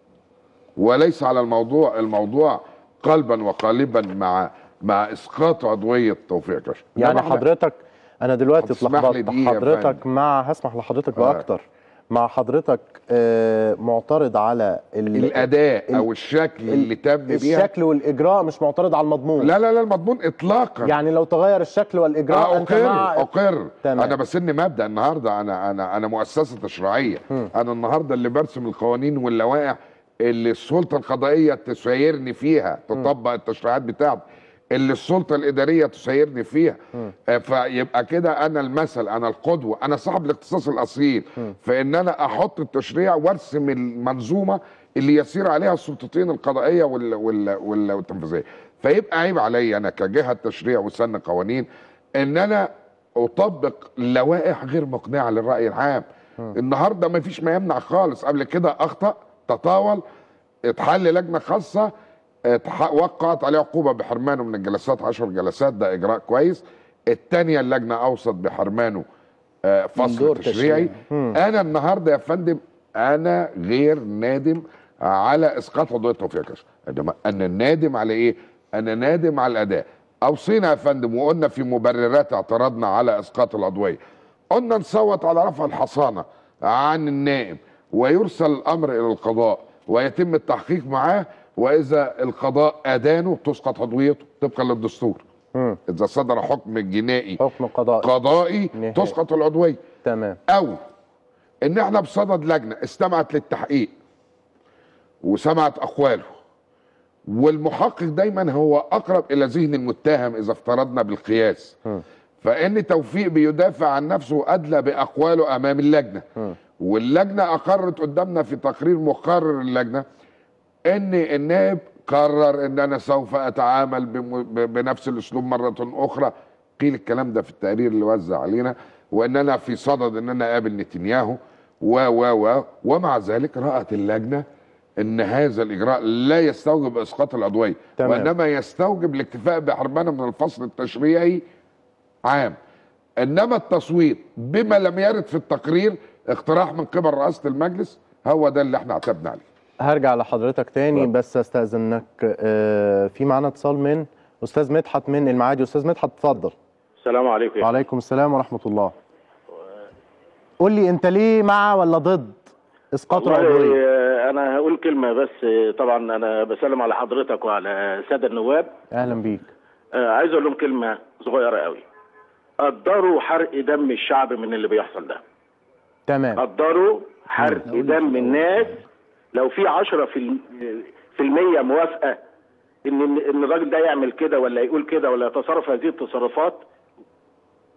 S13: وليس على الموضوع الموضوع قلبا وقالبا مع مع اسقاط عضويه توفيق عكاشه
S1: يعني
S13: إنما إحنا-
S1: حضرتك انا دلوقتي
S13: هتسمح لي
S1: اتلخبطت
S13: دقيقة يا
S1: حضرتك
S13: فندم؟
S1: مع هسمح لحضرتك
S13: آه.
S1: باكتر مع حضرتك آه، معترض على ال-
S13: الاداء
S1: ال-
S13: او الشكل اللي تم بيها
S1: الشكل والاجراء مش معترض على المضمون
S13: لا لا لا المضمون اطلاقا
S1: يعني لو تغير الشكل والاجراء
S13: آه
S1: انت
S13: اقر
S1: مع
S13: اقر
S1: تمام.
S13: انا بسن مبدا النهارده انا انا انا مؤسسه تشريعيه
S1: مم.
S13: انا النهارده اللي برسم القوانين واللوائح اللي السلطه القضائيه تسيرني فيها تطبق التشريعات بتاعتي اللي السلطه الاداريه تسيرني فيها
S1: مم.
S13: آه، فيبقى كده انا المثل انا القدوه انا صاحب الاختصاص الاصيل
S1: مم.
S13: فان انا احط التشريع وارسم المنظومه اللي يسير عليها السلطتين القضائيه وال وال وال والتنفيذيه فيبقى عيب عليا انا كجهه تشريع وسن قوانين ان انا اطبق لوائح غير مقنعه للراي العام النهارده ما فيش ما يمنع خالص قبل كده اخطا تطاول اتحل لجنه خاصه اتح- وقعت عليه عقوبه بحرمانه من الجلسات 10 جلسات ده اجراء كويس الثانيه اللجنه اوصت بحرمانه آه، فصل
S12: دور
S13: تشريعي
S12: تشريعي.
S13: انا النهارده يا فندم انا غير نادم على اسقاط عضويه توفيق كشف انما انا نادم على ايه انا نادم على الاداء اوصينا يا فندم وقلنا في مبررات اعتراضنا على اسقاط العضويه قلنا نصوت على رفع الحصانه عن النائب ويرسل الامر الى القضاء ويتم التحقيق معاه واذا القضاء ادانه تسقط عضويته طبقا للدستور
S1: مم.
S13: اذا صدر حكم جنائي
S1: حكم قضائي
S13: قضائي
S1: نهائي.
S13: تسقط العضويه
S1: تمام
S13: او ان احنا بصدد لجنه استمعت للتحقيق وسمعت اقواله والمحقق دايما هو اقرب الى ذهن المتهم اذا افترضنا بالقياس
S1: م.
S13: فان توفيق بيدافع عن نفسه ادلى باقواله امام اللجنه
S1: م.
S13: واللجنه اقرت قدامنا في تقرير مقرر اللجنه ان النائب قرر ان انا سوف اتعامل بم- ب- بنفس الاسلوب مره اخرى قيل الكلام ده في التقرير اللي وزع علينا وان انا في صدد ان انا اقابل نتنياهو و و و ومع ذلك رأت اللجنه ان هذا الاجراء لا يستوجب اسقاط العضويه
S1: تمام.
S13: وانما يستوجب الاكتفاء بحرمانه من الفصل التشريعي عام انما التصويت بما لم يرد في التقرير اقتراح من قبل رئاسه المجلس هو ده اللي احنا اعتمدنا عليه
S1: هرجع لحضرتك تاني
S13: اتفضل.
S1: بس استاذنك آه، في معانا اتصال من استاذ مدحت من المعادي استاذ مدحت اتفضل
S15: السلام عليكم
S1: وعليكم السلام ورحمه الله قول لي انت ليه مع ولا ضد اسقاط
S15: والله
S1: العضويه
S15: آه، انا هقول كلمه بس آه، طبعا انا بسلم على حضرتك وعلى الساده النواب
S1: اهلا بيك
S15: آه، عايز اقول لهم كلمه صغيره قوي قدروا حرق دم الشعب من اللي بيحصل ده
S1: تمام
S15: قدروا حرق دم الناس لو في 10 في الم- في المية موافقه ان ان الراجل ده يعمل كده ولا يقول كده ولا يتصرف هذه التصرفات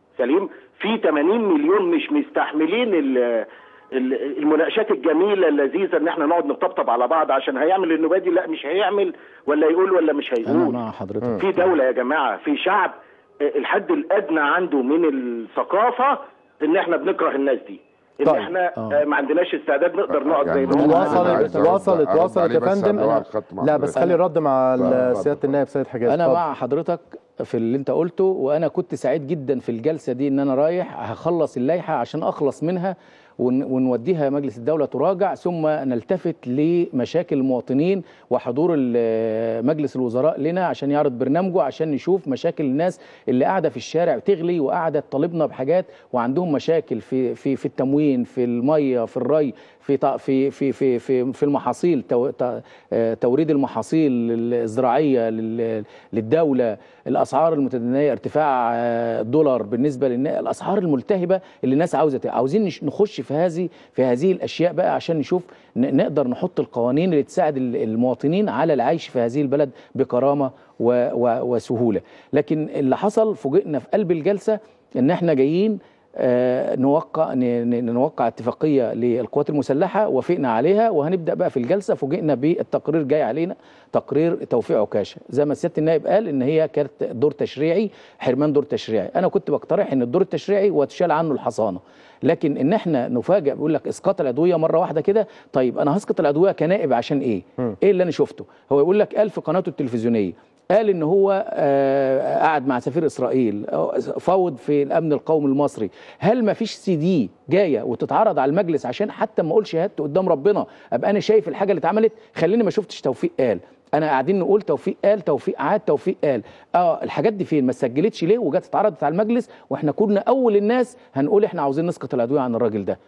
S15: سليم في 80 مليون مش مستحملين ال- ال- المناقشات الجميله اللذيذه ان احنا نقعد نطبطب على بعض عشان هيعمل النوبه دي لا مش هيعمل ولا يقول ولا مش
S12: انا
S15: هيقول
S12: مع حضرتك
S15: في دوله يا جماعه في شعب آه، الحد الادنى عنده من الثقافه ان احنا بنكره الناس دي ان
S1: طيب.
S15: احنا آه، ما عندناش استعداد نقدر نقعد زي ما هم
S1: وصلت وصلت وصلت يا فندم لا بس خلي الرد مع ال- سياده النائب سيد حجاز
S12: انا
S1: اتفضل.
S12: مع حضرتك في اللي انت قلته وانا كنت سعيد جدا في الجلسه دي ان انا رايح هخلص اللائحه عشان اخلص منها ون- ونوديها مجلس الدوله تراجع ثم نلتفت لمشاكل المواطنين وحضور ال- مجلس الوزراء لنا عشان يعرض برنامجه عشان نشوف مشاكل الناس اللي قاعده في الشارع تغلي وقاعده تطالبنا بحاجات وعندهم مشاكل في في في التموين في الميه في الري في ط- في في في في, في المحاصيل تو- ت- آه، توريد المحاصيل الزراعيه لل- للدوله الاسعار المتدنيه ارتفاع آه، الدولار بالنسبه للناس الاسعار الملتهبه اللي الناس عاوزه ت- عاوزين نش- نخش في هذه في هذه الاشياء بقى عشان نشوف ن- نقدر نحط القوانين اللي تساعد ال- المواطنين على العيش في هذه البلد بكرامه و و وسهوله لكن اللي حصل فوجئنا في قلب الجلسه ان احنا جايين آه، نوقع ن- ن- نوقع اتفاقيه للقوات المسلحه وافقنا عليها وهنبدا بقى في الجلسه فوجئنا بالتقرير جاي علينا تقرير توفيق عكاشه زي ما سياده النائب قال ان هي كانت دور تشريعي حرمان دور تشريعي انا كنت بقترح ان الدور التشريعي وتشال عنه الحصانه لكن ان احنا نفاجئ بيقول لك اسقاط العضويه مره واحده كده طيب انا هسقط العضويه كنائب عشان ايه ايه اللي انا شفته هو يقول لك قال في قناته التلفزيونيه قال ان هو آه، قعد مع سفير اسرائيل آه، فوض في الامن القومي المصري هل ما فيش سي دي جايه وتتعرض على المجلس عشان حتى ما اقولش شهادتي قدام ربنا ابقى انا شايف الحاجه اللي اتعملت خليني ما شفتش توفيق قال انا قاعدين نقول توفيق قال توفيق عاد توفيق قال اه الحاجات دي فين ما سجلتش ليه وجت اتعرضت على المجلس واحنا كنا اول الناس هنقول احنا عاوزين نسقط العدويه عن الراجل ده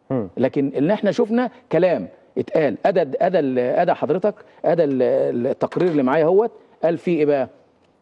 S12: لكن اللي احنا شفنا كلام اتقال ادى ادى ال- ادى حضرتك ادى ال- التقرير اللي معايا اهوت قال فيه ايه بقى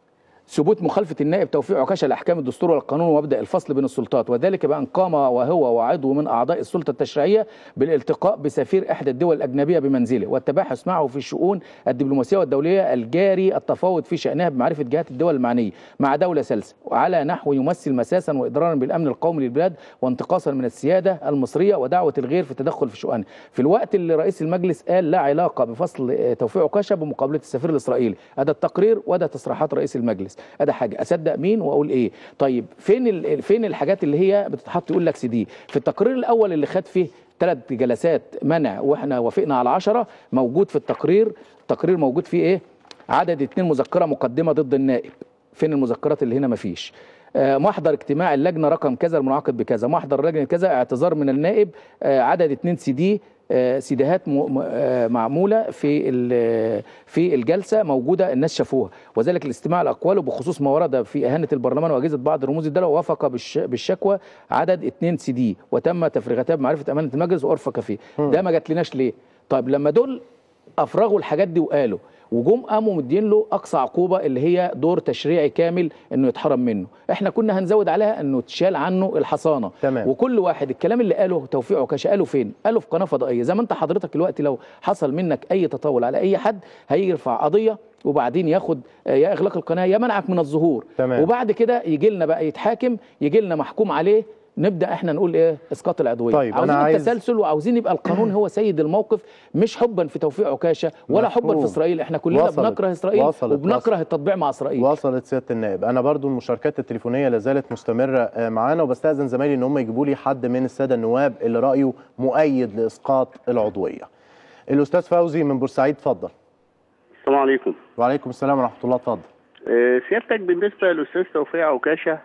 S12: ثبوت مخالفة النائب توفيق عكاشة لأحكام الدستور والقانون ومبدأ الفصل بين السلطات وذلك بأن قام وهو وعضو من أعضاء السلطة التشريعية بالالتقاء بسفير إحدى الدول الأجنبية بمنزله والتباحث معه في الشؤون الدبلوماسية والدولية الجاري التفاوض في شأنها بمعرفة جهات الدول المعنية مع دولة ثالثة وعلى نحو يمثل مساسا وإضرارا بالأمن القومي للبلاد وانتقاصا من السيادة المصرية ودعوة الغير في التدخل في شؤونها في الوقت اللي رئيس المجلس قال لا علاقة بفصل آه، توفيق عكاشة بمقابلة السفير الإسرائيلي هذا التقرير وده تصريحات رئيس المجلس ادي حاجه اصدق مين واقول ايه طيب فين ال- فين الحاجات اللي هي بتتحط يقول لك سي دي في التقرير الاول اللي خد فيه ثلاث جلسات منع واحنا وافقنا على عشرة موجود في التقرير التقرير موجود فيه ايه عدد اتنين مذكره مقدمه ضد النائب فين المذكرات اللي هنا مفيش آه، محضر اجتماع اللجنه رقم كذا المنعقد بكذا محضر لجنه كذا اعتذار من النائب آه، عدد اتنين سي دي آه، سيديهات م- م- آه، معموله في ال- في الجلسه موجوده الناس شافوها وذلك الاستماع لاقواله بخصوص ما ورد في اهانه البرلمان واجهزه بعض رموز الدوله ووافق بالش- بالشكوى عدد اتنين سي دي وتم تفريغتها بمعرفه امانه المجلس وارفق فيه ده ما جاتلناش ليه طيب لما دول افرغوا الحاجات دي وقالوا وجم قاموا مدين له اقصى عقوبه اللي هي دور تشريعي كامل انه يتحرم منه احنا كنا هنزود عليها انه تشال عنه الحصانه
S1: تمام.
S12: وكل واحد الكلام اللي قاله توفيق عكاشه قاله فين قاله في قناه فضائيه زي ما انت حضرتك دلوقتي لو حصل منك اي تطاول على اي حد هيرفع قضيه وبعدين ياخد آه، يا اغلاق القناه يا منعك من الظهور
S1: تمام.
S12: وبعد كده يجي لنا بقى يتحاكم يجي لنا محكوم عليه نبدا احنا نقول ايه اسقاط العضويه
S1: طيب، أنا
S12: عاوزين
S1: عايز-
S12: التسلسل وعاوزين يبقى القانون هو سيد الموقف مش حبا في توفيق عكاشه ولا حبا
S1: مفهوم.
S12: في اسرائيل احنا كلنا
S1: وصلت.
S12: بنكره اسرائيل
S1: وصلت.
S12: وبنكره
S1: وصلت.
S12: التطبيع مع اسرائيل
S1: وصلت سياده النائب انا برضو المشاركات التليفونيه لا زالت مستمره آه، معانا وبستاذن زمايلي ان هم يجيبوا لي حد من الساده النواب اللي رايه مؤيد لاسقاط العضويه الاستاذ فوزي من بورسعيد اتفضل
S16: السلام عليكم
S1: وعليكم السلام ورحمه الله اتفضل
S16: آه، سيادتك بالنسبة للأستاذ توفيق عكاشة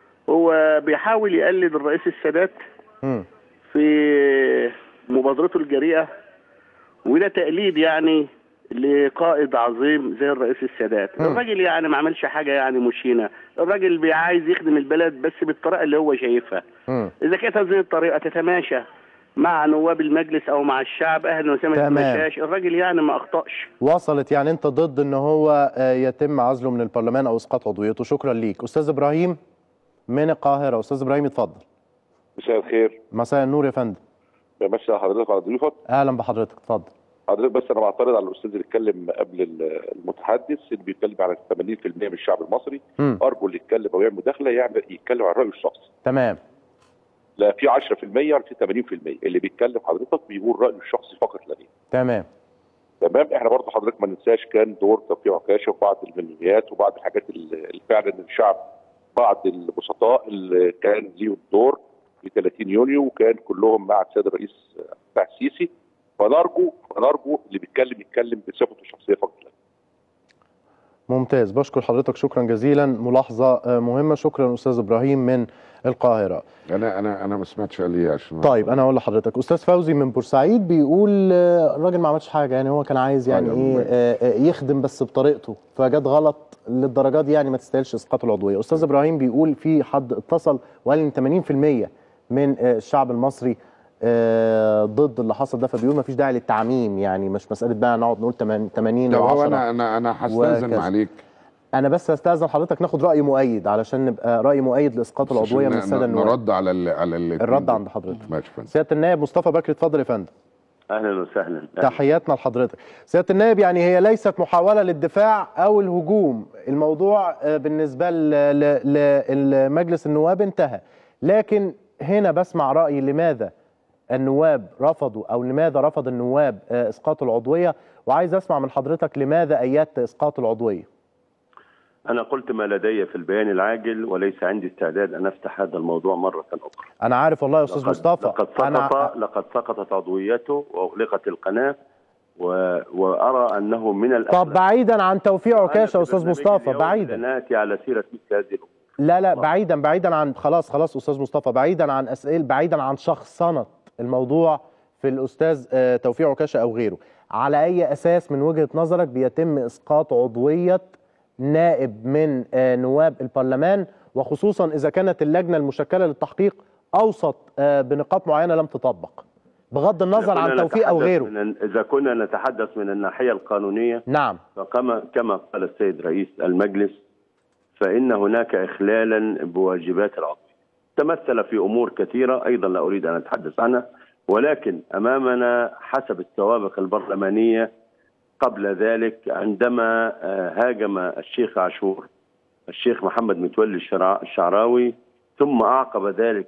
S16: هو بيحاول يقلد الرئيس السادات
S1: مم.
S16: في مبادرته الجريئة وده تقليد يعني لقائد عظيم زي الرئيس السادات
S1: مم.
S16: الراجل يعني ما عملش حاجة يعني مشينة الراجل بي- عايز يخدم البلد بس بالطريقة اللي هو شايفها
S1: مم.
S16: إذا كانت هذه الطريقة تتماشى مع نواب المجلس أو مع الشعب أهلا وسهلا ما
S1: تمام.
S16: تتماشاش الراجل يعني ما أخطأش
S1: وصلت يعني انت ضد ان هو آه، يتم عزله من البرلمان او اسقاط عضويته شكرا ليك استاذ ابراهيم من القاهره استاذ ابراهيم اتفضل
S17: مساء الخير
S1: مساء النور يا فندم
S17: بمسي على حضرتك وعلى ضيوفك
S1: اهلا بحضرتك اتفضل
S17: حضرتك بس انا بعترض على الاستاذ اللي اتكلم قبل ال- المتحدث اللي بيتكلم على 80% من الشعب المصري
S1: مم.
S17: ارجو اللي يتكلم او يعمل مداخله يعمل يتكلم عن رايه الشخصي
S1: تمام
S17: لا في 10% ولا في 80% اللي بيتكلم حضرتك بيقول رايه الشخصي فقط لا غير
S1: تمام
S17: تمام احنا برضه حضرتك ما ننساش كان دور توفيق عكاشه وبعض المنهيات وبعض الحاجات اللي اللي فعلا الشعب بعض البسطاء اللي كان ليهم دور في 30 يونيو وكان كلهم مع السيد الرئيس بتاع السيسي فنرجو فنرجو اللي بيتكلم يتكلم بصفته الشخصيه فقط لا
S1: ممتاز بشكر حضرتك شكرا جزيلا ملاحظه آه، مهمه شكرا استاذ ابراهيم من القاهره
S13: انا انا انا ما سمعتش قال ايه عشان
S1: طيب انا اقول لحضرتك استاذ فوزي من بورسعيد بيقول آه، الراجل ما عملش حاجه يعني هو كان عايز يعني
S13: أيوة،
S1: ايه
S13: مميز.
S1: آه، آه، يخدم بس بطريقته فجت غلط للدرجه دي يعني ما تستاهلش اسقاط العضويه استاذ ابراهيم بيقول في حد اتصل وقال ان 80% من آه، الشعب المصري آه، ضد اللي حصل ده فبيقول ما فيش داعي للتعميم يعني مش مساله بقى نقعد نقول 80
S13: طب هو
S1: و10
S13: انا انا انا هستاذن
S1: وكذا.
S13: عليك
S1: انا بس هستاذن حضرتك ناخد راي مؤيد علشان نبقى راي مؤيد لاسقاط العضويه من
S13: عشان
S1: الساده
S13: ن-
S1: النواب
S13: نرد على ال على ال
S1: الرد عند حضرتك
S13: ماشي يا فندم.
S1: سياده النائب مصطفى بكري اتفضل يا فندم
S18: اهلا وسهلا
S1: تحياتنا لحضرتك سياده النائب يعني هي ليست محاوله للدفاع او الهجوم الموضوع آه، بالنسبه ل- ل- لمجلس النواب انتهى لكن هنا بسمع راي لماذا النواب رفضوا او لماذا رفض النواب آه، اسقاط العضويه وعايز اسمع من حضرتك لماذا ايدت اسقاط العضويه
S18: انا قلت ما لدي في البيان العاجل وليس عندي استعداد ان افتح هذا الموضوع مره اخرى
S1: انا عارف والله يا استاذ
S18: لقد-
S1: مصطفى
S18: لقد سقط
S1: انا
S18: لقد سقطت عضويته واغلقت القناه و... وارى انه من
S1: طب
S18: الاخلاق
S1: بعيدا عن توفيق عكاشه يا استاذ
S18: برنامج
S1: مصطفى
S18: اليوم
S1: بعيدا
S18: لن ناتي على سيره مثل هذه الأمور.
S1: لا لا بعيدا بعيدا عن خلاص خلاص استاذ مصطفى بعيدا عن اسئله بعيدا عن شخصنه الموضوع في الاستاذ آه، توفيق عكاشه او غيره على اي اساس من وجهه نظرك بيتم اسقاط عضويه نائب من آه، نواب البرلمان وخصوصا اذا كانت اللجنه المشكله للتحقيق اوصت آه، بنقاط معينه لم تطبق بغض النظر
S18: إذا
S1: عن
S18: كنا
S1: توفيق او
S18: نتحدث
S1: غيره
S18: من اذا كنا نتحدث من الناحيه القانونيه
S1: نعم
S18: فكما كما قال السيد رئيس المجلس فإن هناك إخلالا بواجبات العضوية تمثل في أمور كثيرة أيضا لا أريد أن أتحدث عنها ولكن أمامنا حسب السوابق البرلمانية قبل ذلك عندما آه، هاجم الشيخ عاشور الشيخ محمد متولي الشرع- الشعراوي ثم أعقب ذلك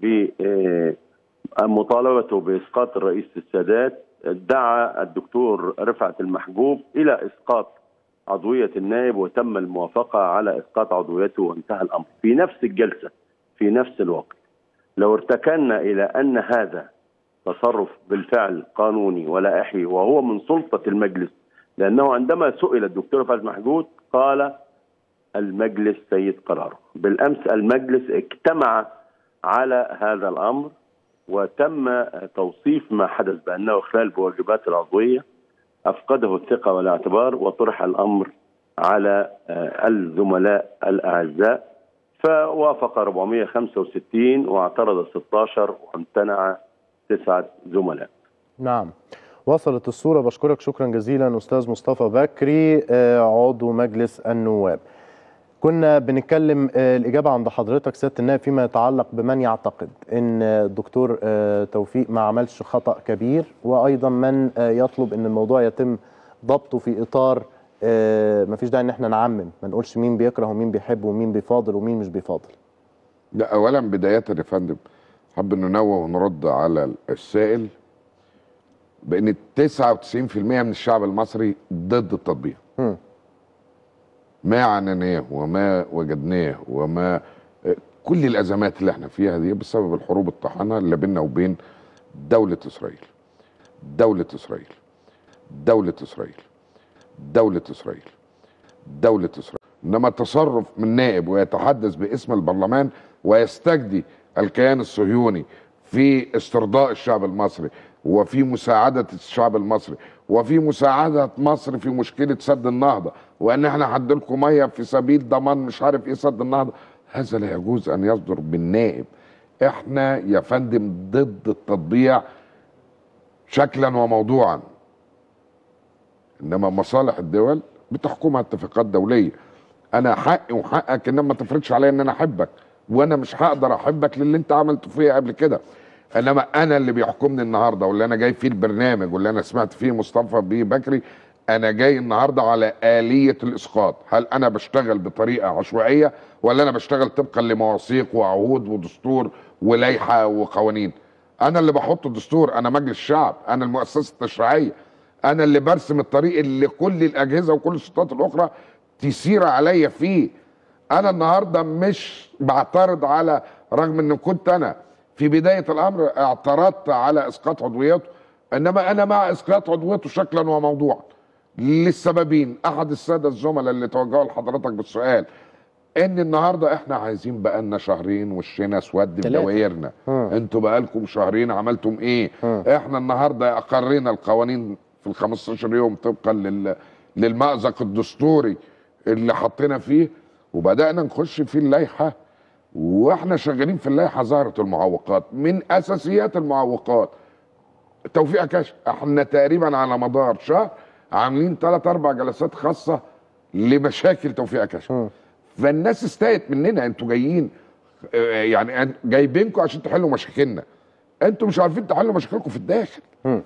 S18: بمطالبته بإسقاط الرئيس السادات دعا الدكتور رفعت المحجوب إلى إسقاط عضوية النائب وتم الموافقة على إسقاط عضويته وانتهى الأمر في نفس الجلسة في نفس الوقت لو ارتكنا إلى أن هذا تصرف بالفعل قانوني ولائحي وهو من سلطة المجلس لأنه عندما سئل الدكتور رفعت محجوب قال المجلس سيد قراره بالأمس المجلس اجتمع على هذا الأمر وتم توصيف ما حدث بأنه إخلال بواجبات العضوية أفقده الثقة والاعتبار وطرح الأمر على آه، الزملاء الأعزاء فوافق 465 واعترض 16 وامتنع تسعة زملاء
S1: نعم وصلت الصورة بشكرك شكرا جزيلا أستاذ مصطفى بكري آه، عضو مجلس النواب كنا بنتكلم آه، الإجابة عند حضرتك سيادة النائب فيما يتعلق بمن يعتقد أن الدكتور آه، توفيق ما عملش خطأ كبير وأيضا من آه، يطلب أن الموضوع يتم ضبطه في إطار ما فيش داعي أن احنا نعمم ما نقولش مين بيكره ومين بيحب ومين بيفاضل ومين مش بيفاضل
S13: لا اولا بدايه يا فندم حب ننوه ونرد على السائل بان 99% من الشعب المصري ضد التطبيق
S1: مم.
S13: ما عنيناه وما وجدناه وما كل الازمات اللي احنا فيها دي بسبب الحروب الطاحنه اللي بيننا وبين دوله اسرائيل دوله اسرائيل دوله اسرائيل دوله اسرائيل دوله اسرائيل انما التصرف من نائب ويتحدث باسم البرلمان ويستجدي الكيان الصهيوني في استرضاء الشعب المصري وفي مساعدة الشعب المصري وفي مساعدة مصر في مشكلة سد النهضة وان احنا هنديلكم مية في سبيل ضمان مش عارف ايه سد النهضة هذا لا يجوز ان يصدر بالنائب احنا يا فندم ضد التطبيع شكلا وموضوعا انما مصالح الدول بتحكمها اتفاقات دوليه انا حقي وحقك ان ما تفرضش عليا ان انا احبك وانا مش هقدر احبك للي انت عملته فيا قبل كده انما انا اللي بيحكمني النهارده واللي انا جاي فيه البرنامج واللي انا سمعت فيه مصطفى بيه بكري انا جاي النهارده على اليه الاسقاط هل انا بشتغل بطريقه عشوائيه ولا انا بشتغل طبقا لمواثيق وعهود ودستور ولائحه وقوانين انا اللي بحط الدستور انا مجلس الشعب انا المؤسسه التشريعيه انا اللي برسم الطريق اللي كل الاجهزه وكل السلطات الاخرى تسير عليا فيه انا النهارده مش بعترض على رغم ان كنت انا في بدايه الامر اعترضت على اسقاط عضويته انما انا مع اسقاط عضويته شكلا وموضوعا للسببين احد الساده الزملاء اللي توجهوا لحضرتك بالسؤال ان النهارده احنا عايزين بقالنا شهرين وشنا اسود
S12: تلاتة.
S13: بدوايرنا انتوا بقالكم شهرين عملتم ايه احنا النهارده اقرينا القوانين في ال 15 يوم طبقا لل للمأزق الدستوري اللي حطينا فيه وبدانا نخش في اللائحه واحنا شغالين في اللائحه ظهرت المعوقات من اساسيات المعوقات توفيق كشف احنا تقريبا على مدار شهر عاملين ثلاث اربع جلسات خاصه لمشاكل توفيق كشف فالناس استاءت مننا انتوا جايين آه، يعني أن- جايبينكم عشان تحلوا مشاكلنا انتوا مش عارفين تحلوا مشاكلكم في الداخل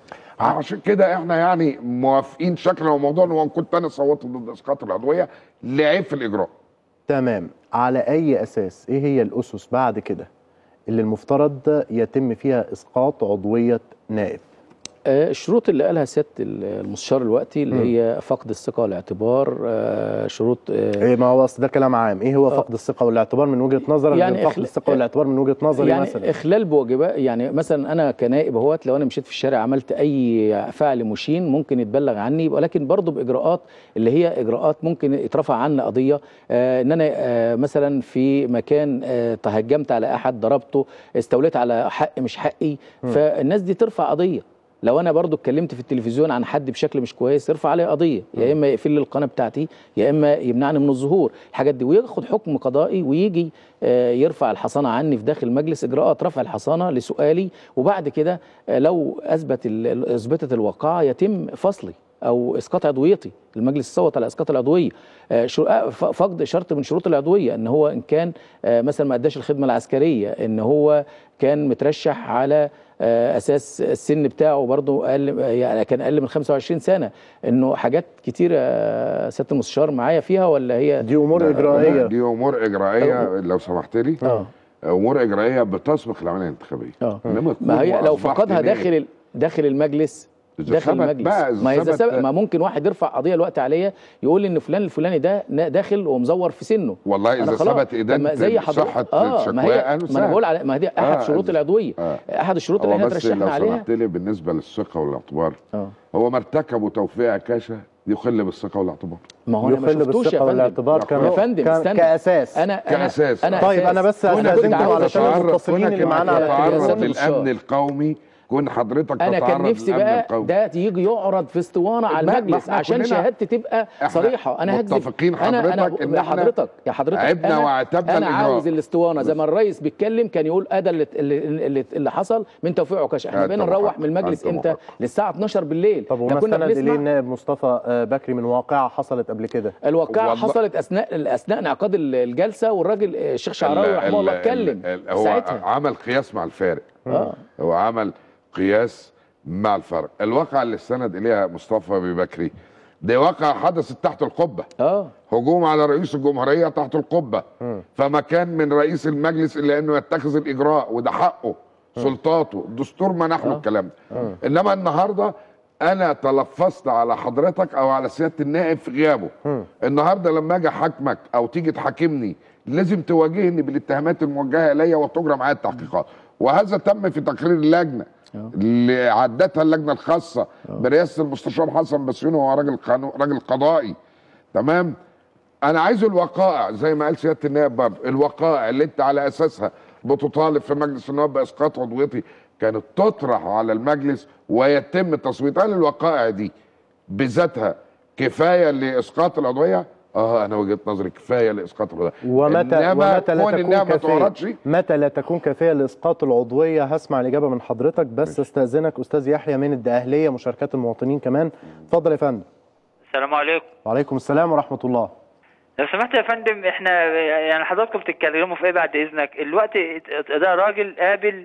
S13: عشان كده احنا يعني موافقين شكلا وموضوعا وان كنت انا صوتت ضد اسقاط العضويه لعيب في الاجراء
S1: تمام على اي اساس ايه هي الاسس بعد كده اللي المفترض يتم فيها اسقاط عضويه نائب
S12: آه، الشروط اللي قالها سياده المستشار الوقتي اللي
S1: مم.
S12: هي فقد الثقه والاعتبار آه، شروط آه،
S1: ايه ما هو أصل ده كلام عام ايه هو فقد الثقه والاعتبار من وجهه نظرك
S12: يعني
S1: يعني فقد
S12: إخل-
S1: الثقه والاعتبار من وجهه نظري
S12: يعني
S1: مثلا
S12: اخلال بواجبات يعني مثلا انا كنائب اهوت لو انا مشيت في الشارع عملت اي فعل مشين ممكن يتبلغ عني ولكن برضه باجراءات اللي هي اجراءات ممكن يترفع عنا قضيه آه ان انا آه مثلا في مكان آه تهجمت على احد ضربته استوليت على حق مش حقي
S19: مم.
S12: فالناس دي ترفع قضيه لو انا برضو اتكلمت في التلفزيون عن حد بشكل مش كويس يرفع عليه قضيه يا اما يقفل لي القناه بتاعتي يا اما يمنعني من الظهور الحاجات دي وياخد حكم قضائي ويجي آه، يرفع الحصانه عني في داخل مجلس اجراءات رفع الحصانه لسؤالي وبعد كده آه، لو اثبت ال- اثبتت الواقعه يتم فصلي او اسقاط عضويتي المجلس صوت على اسقاط العضويه آه، شو- آه، ف- فقد شرط من شروط العضويه ان هو ان كان آه، مثلا ما اداش الخدمه العسكريه ان هو كان مترشح على آه، اساس السن بتاعه برضه اقل يعني كان اقل من 25 سنه انه حاجات كتيره آه، سياده المستشار معايا فيها ولا هي
S1: دي امور
S13: لا، دي امور اجرائيه لو سمحت لي
S12: اه
S13: امور اجرائيه بتسبق العمليه الانتخابيه
S12: اه
S13: إنما
S12: ما هي
S13: تكون
S12: لو
S13: وأصبحت
S12: فقدها
S13: نائب.
S12: داخل ال- داخل المجلس
S13: إذا
S12: داخل
S13: ثبت
S12: المجلس
S13: بقى، إذا
S12: ما اذا
S13: ثبت-
S12: سبق ما ممكن واحد يرفع قضيه الوقت عليا يقول ان فلان الفلاني ده نا- داخل ومزور في سنه
S13: والله
S12: أنا
S13: إذا
S12: خلاص.
S13: ثبت إدانة
S12: طب ما زي حضرتك
S13: صحة
S12: اه ما
S13: الشكوى،
S12: هي
S13: أهلا
S12: ما
S13: وسهلا.
S12: انا بقول على ما هي دي احد
S13: آه،
S12: شروط العضويه احد الشروط اللي
S13: هو
S12: احنا
S13: بس
S12: ترشحنا
S13: لو
S12: عليها
S13: سمحت لي بالنسبه للثقه والاعتبار
S12: اه
S13: هو ما ارتكبه توفيق عكاشه يخل بالثقه والاعتبار
S12: ما هو انا ما
S1: يخل
S12: شفتوش يا
S1: بالثقة
S12: فندم
S1: والاعتبار
S12: يا
S1: كنوع-
S12: فندم
S1: ك-
S12: استنى
S1: كأساس.
S12: انا انا
S13: كأساس
S12: انا
S1: طيب أنا بس
S12: أساس. وأنا كنت
S1: أستأذنكم
S12: عاوز
S1: علشان
S12: أتعرض-
S1: المتصلين
S12: كونك
S1: اللي معانا على
S12: تتعرض
S1: التليفون
S13: للامن القومي كون حضرتك
S12: انا كان
S13: تتعرض
S12: نفسي
S13: للأمن
S12: بقى
S13: القومي.
S12: ده يجي يعرض في اسطوانه على
S13: ما- ما
S12: المجلس
S13: إحنا
S12: عشان
S13: كلنا-
S12: شهادتي تبقى
S13: إحنا
S12: صريحه انا هكذب
S13: متفقين
S12: انا انا
S13: حضرتك إن
S12: يا
S13: إحنا
S12: حضرتك يا حضرتك
S13: عبنا
S12: أنا-
S13: واعتبنا
S12: انا
S13: الإجراء.
S12: عاوز الاسطوانه زي ما الرئيس بيتكلم كان يقول ادى اللي, اللي, اللي, اللي حصل من توفيق عكاشه احنا
S1: أنت
S12: بقينا
S1: محق.
S12: نروح من المجلس
S1: أنت
S12: امتى للساعه 12 بالليل
S1: طب
S12: لا
S1: وما
S12: كنا
S1: استند اليه
S12: بنسمع
S1: النائب مصطفى آه، بكري من واقعه حصلت قبل كده
S12: الواقعه
S1: والله-
S12: حصلت اثناء اثناء انعقاد الجلسه والراجل آه، الشيخ شعراوي
S13: ال-
S12: رحمه الله
S13: ال-
S12: اتكلم
S13: ال- هو
S12: ساعتها
S13: عمل قياس مع الفارق
S12: آه.
S13: هو عمل قياس مع الفرق الواقعة اللي استند اليها مصطفى ابي بكري دي واقعة حدثت تحت القبة
S12: اه
S13: هجوم على رئيس الجمهورية تحت القبة فما كان من رئيس المجلس الا انه يتخذ الاجراء وده حقه سلطاته الدستور منح له الكلام ده انما النهارده انا تلفظت على حضرتك او على سياده النائب في غيابه النهارده لما اجي احاكمك او تيجي تحاكمني لازم تواجهني بالاتهامات الموجهه الي وتجرى معايا التحقيقات وهذا تم في تقرير اللجنه اللي عدتها اللجنه الخاصه برئاسه المستشار حسن بسيوني وهو راجل قانون راجل قضائي تمام انا عايز الوقائع زي ما قال سياده النائب برضه الوقائع اللي انت على اساسها بتطالب في مجلس النواب باسقاط عضويتي كانت تطرح على المجلس ويتم تصويت هل الوقائع دي بذاتها كفايه لاسقاط العضويه؟ اه انا وجهه نظري كفايه لاسقاط العضويه
S1: ومتى
S13: إنما
S1: ومتى لا
S13: كون إنها
S1: تكون
S13: ما
S1: كافيه
S13: تعرضش
S1: متى لا تكون كافيه لاسقاط العضويه هسمع الاجابه من حضرتك بس استاذنك استاذ يحيى من الدقهليه مشاركات المواطنين كمان اتفضل يا فندم
S19: السلام عليكم
S1: وعليكم السلام ورحمه الله
S19: لو سمحت يا فندم احنا يعني حضراتكم بتتكلموا في ايه بعد اذنك الوقت ده راجل قابل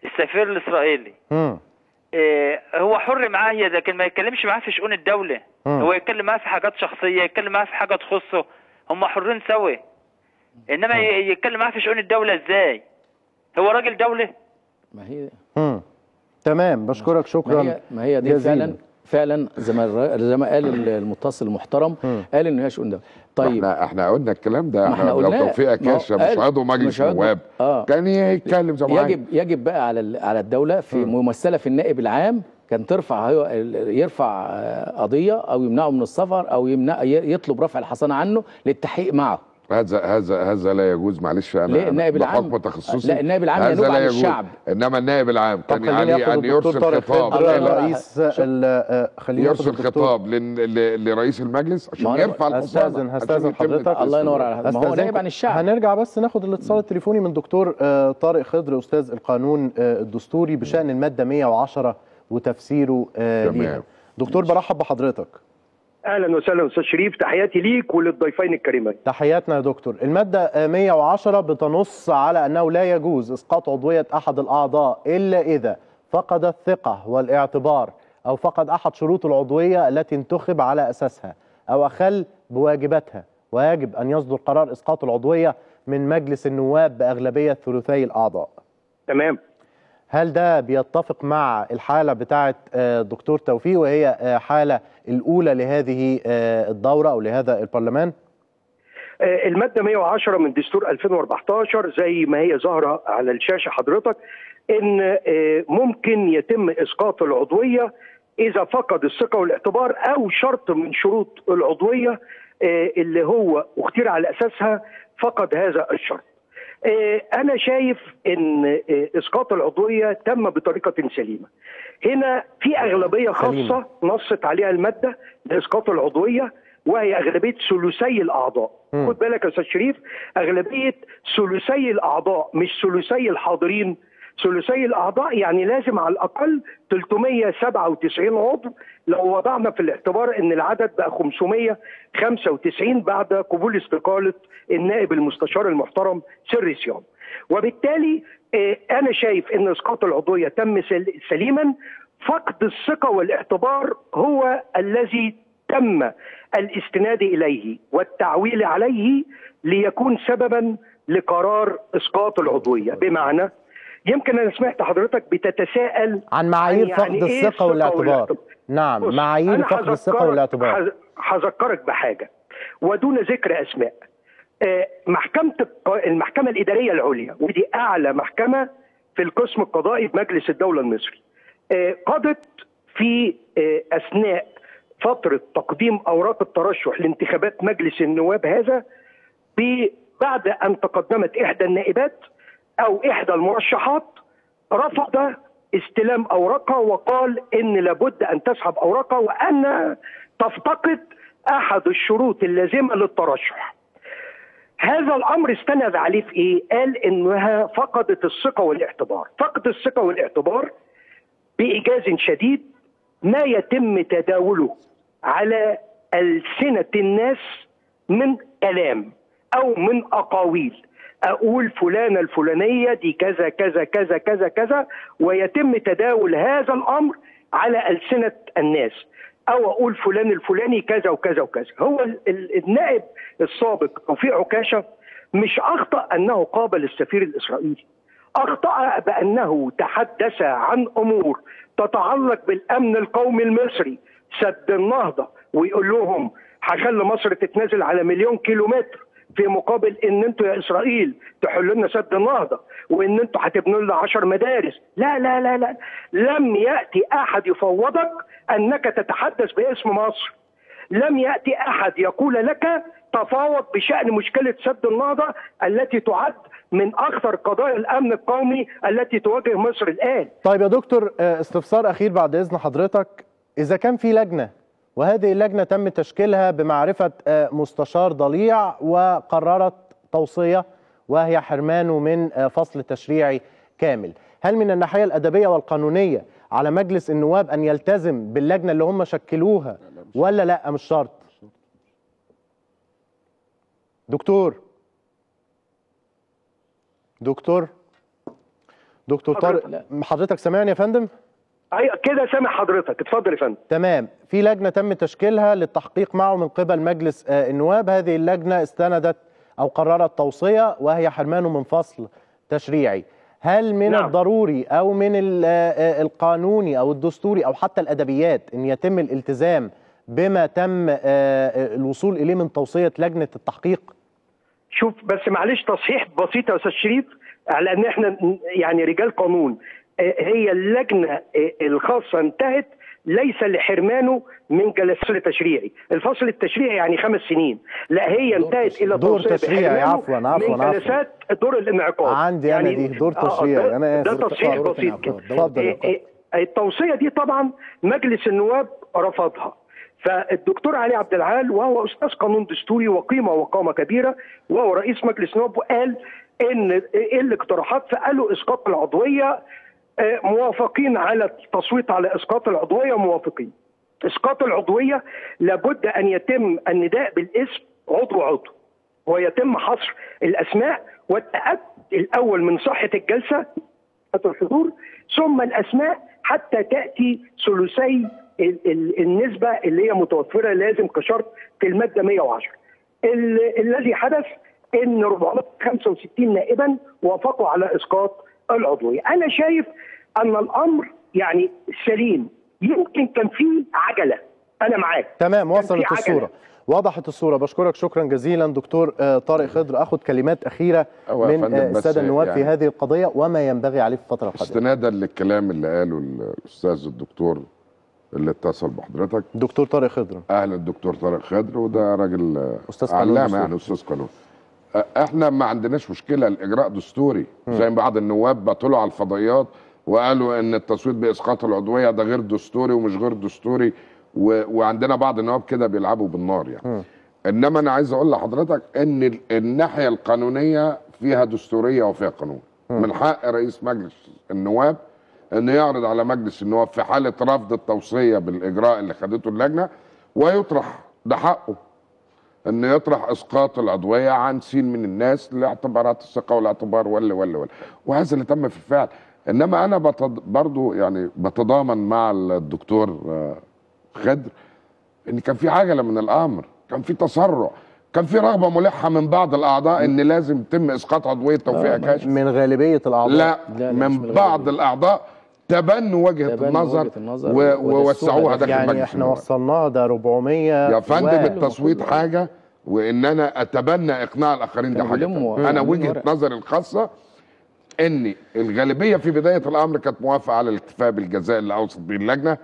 S19: السفير الاسرائيلي
S1: مم.
S19: إيه هو حر معاه هي لكن ما يتكلمش معاه في شؤون الدوله
S1: مم.
S19: هو يتكلم معاه في حاجات شخصيه يتكلم معاه في حاجه تخصه هم حرين سوا انما ي- يتكلم معاه في شؤون الدوله ازاي هو راجل دوله
S12: ما هي
S1: مم. تمام بشكرك شكرا
S12: ما هي ما هي دي
S1: جزيلا.
S12: فعلا فعلا زي ما الر- زي ما قال المتصل المحترم قال ان هي شؤون دولة طيب
S13: احنا احنا قلنا الكلام ده
S12: ما
S13: احنا
S12: احنا
S13: لو
S12: قلناه.
S13: توفيق
S12: ما هو
S13: كاشا مش
S12: قال-
S13: عضو مجلس
S12: مش عضو-
S13: نواب
S12: آه.
S13: كان يتكلم زي ما عايز.
S12: يجب يجب بقى على ال- على الدوله في ممثله في النائب العام كان ترفع هو ال- يرفع آه، قضيه او يمنعه من السفر او يمنع ي- يطلب رفع الحصانه عنه للتحقيق معه
S13: هذا هذا هذا لا يجوز معلش انا
S12: ليه؟
S13: أنا
S12: النائب العام-
S13: بحكم تخصصي
S12: لا، النائب العام
S13: هذا
S12: ينوب
S13: لا
S12: عن
S13: يجوز.
S12: الشعب.
S13: انما النائب العام
S1: طب
S13: كان
S1: خليني
S13: عليه
S1: اخد
S13: ان
S1: الدكتور
S13: يرسل
S1: طارق
S13: خطاب
S1: فهمي
S13: إلى-
S1: رئيس ال- آه، خليني اخد
S13: يرسل
S1: الدكتور
S13: خطاب لل- ل- لرئيس المجلس عشان
S1: ما أنا
S13: يرفع الحصانه
S1: هستاذن
S13: عشان
S1: هستاذن
S13: يتم
S1: حضرتك
S13: التسليم.
S1: هستأذنكم. هنرجع بس ناخد الاتصال التليفوني من دكتور آه، طارق خضر استاذ القانون آه، الدستوري بشان الماده 110 وتفسيره آه،
S20: تمام.
S1: ليها دكتور برحب بحضرتك
S20: اهلا وسهلا استاذ شريف تحياتي ليك وللضيفين الكريمين
S1: تحياتنا يا دكتور المادة آه، 110 بتنص على أنه لا يجوز إسقاط عضوية أحد الأعضاء إلا إذا فقد الثقة والاعتبار أو فقد أحد شروط العضوية التي انتخب على أساسها أو أخل بواجباتها ويجب أن يصدر قرار إسقاط العضوية من مجلس النواب بأغلبية ثلثي الأعضاء
S20: تمام
S1: هل ده بيتفق مع الحالة بتاعة آه، الدكتور توفيق وهي آه، حالة الأولى لهذه آه، الدورة أو لهذا البرلمان؟
S20: آه، الماده 110 من دستور 2014 زي ما هي ظاهره على الشاشه حضرتك ان آه، ممكن يتم اسقاط العضويه اذا فقد الثقه والاعتبار او شرط من شروط العضويه آه، اللي هو اختير على اساسها فقد هذا الشرط. آه، انا شايف ان آه، اسقاط العضويه تم بطريقه سليمه. هنا في اغلبيه خاصه نصت عليها الماده لاسقاط العضويه وهي اغلبيه ثلثي الاعضاء.
S21: مم.
S20: خد بالك يا استاذ شريف اغلبيه ثلثي الاعضاء مش ثلثي الحاضرين ثلثي الاعضاء يعني لازم على الاقل 397 عضو لو وضعنا في الاعتبار ان العدد بقى 595 بعد قبول استقاله النائب المستشار المحترم سري صيام وبالتالي آه، انا شايف ان اسقاط العضويه تم سل- سليما فقد الثقه والاعتبار هو الذي تم الاستناد اليه والتعويل عليه ليكون سببا لقرار اسقاط العضويه بمعنى يمكن انا سمعت حضرتك بتتساءل
S1: عن معايير
S20: يعني
S1: فقد
S20: إيه
S1: الثقة والاعتبار نعم
S20: بص،
S1: معايير
S20: أنا
S1: فقد الثقة
S20: هذكرك-
S1: والاعتبار
S20: هذ- هذكرك بحاجه ودون ذكر اسماء آه، محكمه الق- المحكمه الاداريه العليا ودي اعلى محكمه في القسم القضائي بمجلس الدوله المصري آه، قضت في آه، اثناء فتره تقديم اوراق الترشح لانتخابات مجلس النواب هذا ب- بعد ان تقدمت احدى النائبات او احدى المرشحات رفض استلام اوراقها وقال ان لابد ان تسحب اوراقها وان تفتقد احد الشروط اللازمه للترشح. هذا الامر استند عليه في ايه؟ قال انها فقدت الثقه والاعتبار، فقد الثقه والاعتبار بايجاز شديد ما يتم تداوله على السنه الناس من كلام او من اقاويل اقول فلانه الفلانيه دي كذا كذا كذا كذا كذا ويتم تداول هذا الامر على السنه الناس او اقول فلان الفلاني كذا وكذا وكذا هو ال- ال- النائب السابق توفيق عكاشه مش اخطا انه قابل السفير الاسرائيلي اخطا بانه تحدث عن امور تتعلق بالامن القومي المصري سد النهضه ويقول لهم هخلي مصر تتنازل على مليون كيلومتر في مقابل ان انتوا يا اسرائيل تحلوا لنا سد النهضه وان انتوا هتبنوا لنا 10 مدارس لا لا لا لا لم ياتي احد يفوضك انك تتحدث باسم مصر لم ياتي احد يقول لك تفاوض بشان مشكله سد النهضه التي تعد من اخطر قضايا الامن القومي التي تواجه مصر الان
S1: طيب يا دكتور آه، استفسار أخير بعد إذن حضرتك إذا كان في لجنة وهذه اللجنة تم تشكيلها بمعرفة آه، مستشار ضليع وقررت توصية وهي حرمانه من آه، فصل تشريعي كامل هل من الناحية الأدبية والقانونية على مجلس النواب أن يلتزم باللجنة اللي هم شكلوها ولا لا مش شرط دكتور دكتور دكتور طارق حضرتك سامعني يا فندم
S20: أيوة كده سامع حضرتك اتفضل يا فندم
S1: تمام في لجنه تم تشكيلها للتحقيق معه من قبل مجلس آه، النواب هذه اللجنه استندت او قررت توصيه وهي حرمانه من فصل تشريعي هل من
S20: نعم.
S1: الضروري او من ال- آه، آه، القانوني او الدستوري او حتى الادبيات ان يتم الالتزام بما تم آه، آه، الوصول اليه من توصيه لجنه التحقيق
S20: شوف بس معلش تصحيح بسيط يا استاذ شريف على ان احنا ن- يعني رجال قانون آه، هي اللجنه آه، الخاصه انتهت ليس لحرمانه من جلسات التشريعي، الفصل التشريعي يعني خمس سنين، لا هي انتهت الى
S1: دور
S20: توصية
S1: تشريعي،
S20: بحرمانه
S1: عفواً، عفواً،
S20: من
S1: عفواً.
S20: جلسات دور الانعقاد
S1: عندي أنا دي، دور
S20: آه،
S1: تشريعي،
S20: ده-
S1: أنا
S20: ده
S1: آسف.
S20: تصحيح
S1: دور
S20: بسيط كده
S1: اتفضل يا
S20: آه، آه، التوصيه دي طبعا مجلس النواب رفضها فالدكتور علي عبد العال وهو استاذ قانون دستوري وقيمه وقامه كبيره وهو رئيس مجلس النواب وقال ان ايه الاقتراحات فقالوا اسقاط العضويه آه، موافقين على التصويت على اسقاط العضويه موافقين اسقاط العضويه لابد ان يتم النداء بالاسم عضو عضو ويتم حصر الاسماء والتاكد الاول من صحه الجلسه الحضور ثم الاسماء حتى تاتي ثلثي ال- ال- النسبه اللي هي متوفره لازم كشرط في الماده 110 ال- الذي حدث ان 465 نائبا وافقوا على اسقاط العضويه انا شايف ان الامر يعني سليم يمكن كان فيه عجله انا معاك
S1: تمام
S20: كان
S1: وصلت
S20: في عجلة.
S1: الصوره وضحت الصوره بشكرك شكرا جزيلا دكتور آه، طارق خضر اخذ كلمات اخيره
S13: أيوة يا
S1: من
S13: فندم،
S1: آه،
S13: بس
S1: الساده النواب في
S13: يعني-
S1: هذه القضيه وما ينبغي عليه في الفتره القادمه
S13: استنادا للكلام اللي قاله الاستاذ الدكتور اللي اتصل بحضرتك
S1: دكتور طارق خضر
S13: اهلا الدكتور طارق خضر وده راجل
S1: أستاذ قانون
S13: علامه
S1: دستوري.
S13: يعني استاذ قانون أ- احنا ما عندناش مشكله الاجراء دستوري زي ما بعض النواب بطلوا على الفضائيات وقالوا ان التصويت باسقاط العضويه ده غير دستوري ومش غير دستوري و... وعندنا بعض النواب كده بيلعبوا بالنار يعني انما انا عايز اقول لحضرتك ان ال- الناحيه القانونيه فيها دستوريه وفيها قانون من حق رئيس مجلس النواب انه يعرض على مجلس النواب في حاله رفض التوصيه بالاجراء اللي خدته اللجنه ويطرح ده حقه انه يطرح اسقاط العضويه عن سين من الناس لاعتبارات الثقه والاعتبار ولا ولا ولا وهذا اللي تم في الفعل انما انا بتض... برضو يعني بتضامن مع الدكتور آه، خضر ان كان في عجله من الامر كان في تسرع كان في رغبه ملحه من بعض الاعضاء ان لازم يتم اسقاط عضويه توفيق كاشف
S1: من غالبيه الاعضاء
S13: لا,
S1: لا،
S13: من,
S1: مش من
S13: بعض الاعضاء تبنوا وجهه
S1: تبنوا
S13: النظر,
S1: وجهة النظر
S13: و- ووسعوها داخل
S1: يعني
S13: مجلس
S1: احنا
S13: النواب.
S1: وصلناها ده 400
S13: يا فندم
S1: و-
S13: التصويت حاجه وان انا اتبنى اقناع الاخرين ده
S1: كانوا
S13: حاجه
S1: بيلموا
S13: تانية. انا
S1: عاملين
S13: وجهه
S1: ورق.
S13: نظري الخاصه ان الغالبيه في بدايه الامر كانت موافقه على الاكتفاء بالجزاء اللي اوصت به اللجنه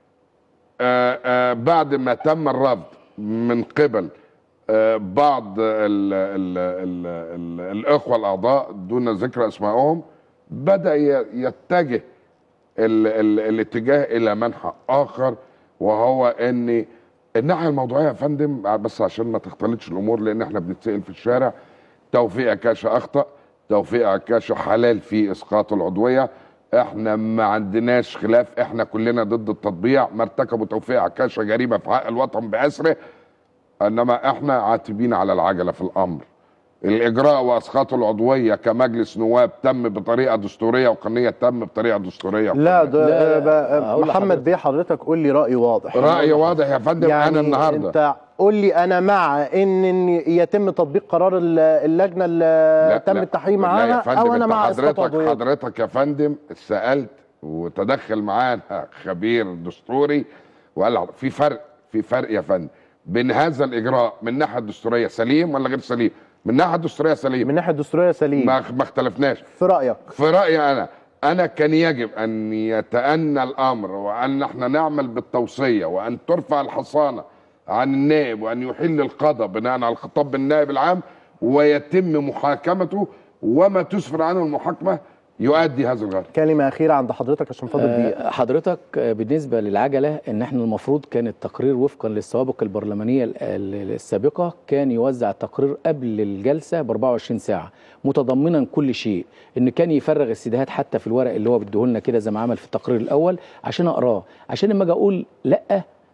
S13: آآ آآ بعد ما تم الرفض من قبل آه، بعض ال ال ال ال الاخوه الاعضاء دون ذكر اسمائهم بدا ي- يتجه ال ال الاتجاه الى منحى اخر وهو ان الناحيه الموضوعيه يا فندم بس عشان ما تختلطش الامور لان احنا بنتسال في الشارع توفيق عكاشه اخطا توفيق عكاشه حلال في اسقاط العضويه احنا ما عندناش خلاف احنا كلنا ضد التطبيع ما ارتكبوا توفيق عكاشه جريمه في حق الوطن باسره انما احنا عاتبين على العجله في الامر الاجراء واسقاط العضويه كمجلس نواب تم بطريقه دستوريه وقانونيه تم بطريقه دستوريه
S1: لا ده
S13: وقانونية.
S1: آه، بقى- محمد بيه حضرتك قول لي راي واضح
S13: راي واضح يا فندم
S1: يعني
S13: انا النهارده
S1: انت قول لي انا مع ان إن يتم تطبيق قرار ال- اللجنه اللي تم التحريم
S13: لا يا
S1: معاها
S13: فندم
S1: او انا
S13: انت
S1: مع اسقاط
S13: حضرتك
S1: عضويه
S13: حضرتك يا فندم سالت وتدخل معانا خبير دستوري وقال في فرق في فرق يا فندم بين هذا الاجراء من الناحيه الدستوريه سليم ولا غير سليم؟ من الناحيه الدستوريه سليم من
S1: الناحيه الدستوريه سليم
S13: ما, ما اختلفناش
S1: في رايك
S13: في رايي انا انا كان يجب ان يتأنى الامر وان احنا نعمل بالتوصيه وان ترفع الحصانه عن النائب وان يحل القضاء بناء على خطاب بالنائب العام ويتم محاكمته وما تسفر عنه المحاكمه يؤدي هذا الغرض
S1: كلمه اخيره عند حضرتك عشان فاضل دقيقه
S12: آه، حضرتك آه، بالنسبه للعجله ان احنا المفروض كان التقرير وفقا للسوابق البرلمانيه ال- ال- السابقه كان يوزع التقرير قبل الجلسه ب 24 ساعه متضمنا كل شيء ان كان يفرغ السيديهات حتى في الورق اللي هو بيديهولنا كده زي ما عمل في التقرير الاول عشان اقراه عشان لما اجي اقول لا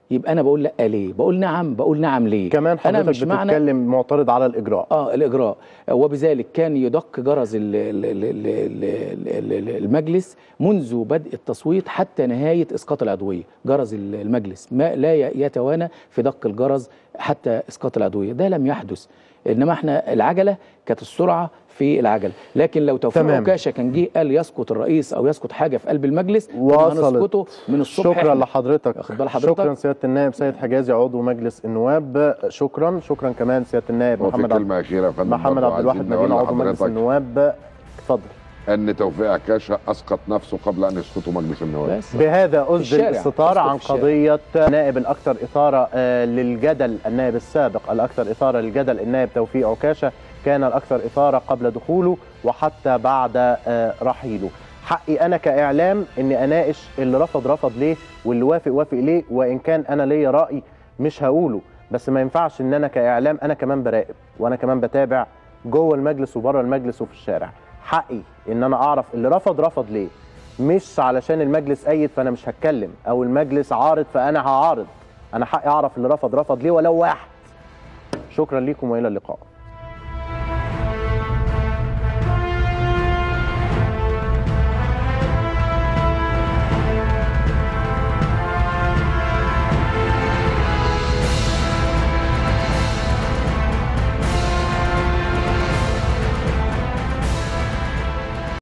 S12: يبقى انا بقول لا ليه بقول نعم بقول نعم ليه
S1: كمان
S12: انا
S1: حضرتك
S12: مش معنى
S1: بتتكلم معترض على الاجراء
S12: اه الاجراء وبذلك كان يدق جرس ال- ال- ال- ال- ال- ال- المجلس منذ بدء التصويت حتى نهايه اسقاط العضويه جرس ال- المجلس ما لا ي- يتوانى في دق الجرس حتى اسقاط العضويه ده لم يحدث انما احنا العجله كانت السرعه في العجله لكن لو توفيق
S1: تمام.
S12: عكاشه كان جه قال يسقط الرئيس او يسقط حاجه في قلب المجلس كنا
S1: وصلت
S12: هنسقطه من الصبح
S1: شكرا
S12: إحنا.
S1: لحضرتك
S12: واخد بال حضرتك
S1: شكرا سياده النائب سيد حجازي عضو مجلس النواب شكرا شكرا كمان سياده النائب
S13: وفي
S1: محمد
S13: كلمه اخيره يا فندم
S1: محمد
S13: برضه
S1: عبد الواحد
S13: عايزين نقول
S1: مدينه عضو مجلس
S13: لحضرتك
S1: النواب اتفضل
S13: ان توفيق عكاشه اسقط نفسه قبل ان يسقطه مجلس النواب
S1: بهذا أسدل
S13: الشارع.
S1: الستار
S13: أسقط
S1: عن
S13: في الشارع.
S1: قضية النائب الأكثر إثارة آه، للجدل النائب السابق الأكثر إثارة للجدل النائب توفيق عكاشة كان الأكثر إثارة قبل دخوله وحتى بعد آه، رحيله حقي أنا كإعلام إني أناقش اللي رفض رفض ليه واللي وافق وافق ليه وإن كان أنا ليا رأي مش هقوله بس ما ينفعش إن أنا كإعلام أنا كمان براقب وأنا كمان بتابع جوه المجلس وبره المجلس وفي الشارع حقي إن أنا أعرف اللي رفض رفض ليه مش علشان المجلس أيد فأنا مش هتكلم أو المجلس عارض فأنا هعارض أنا حقي أعرف اللي رفض رفض ليه ولو واحد شكرا لكم وإلى اللقاء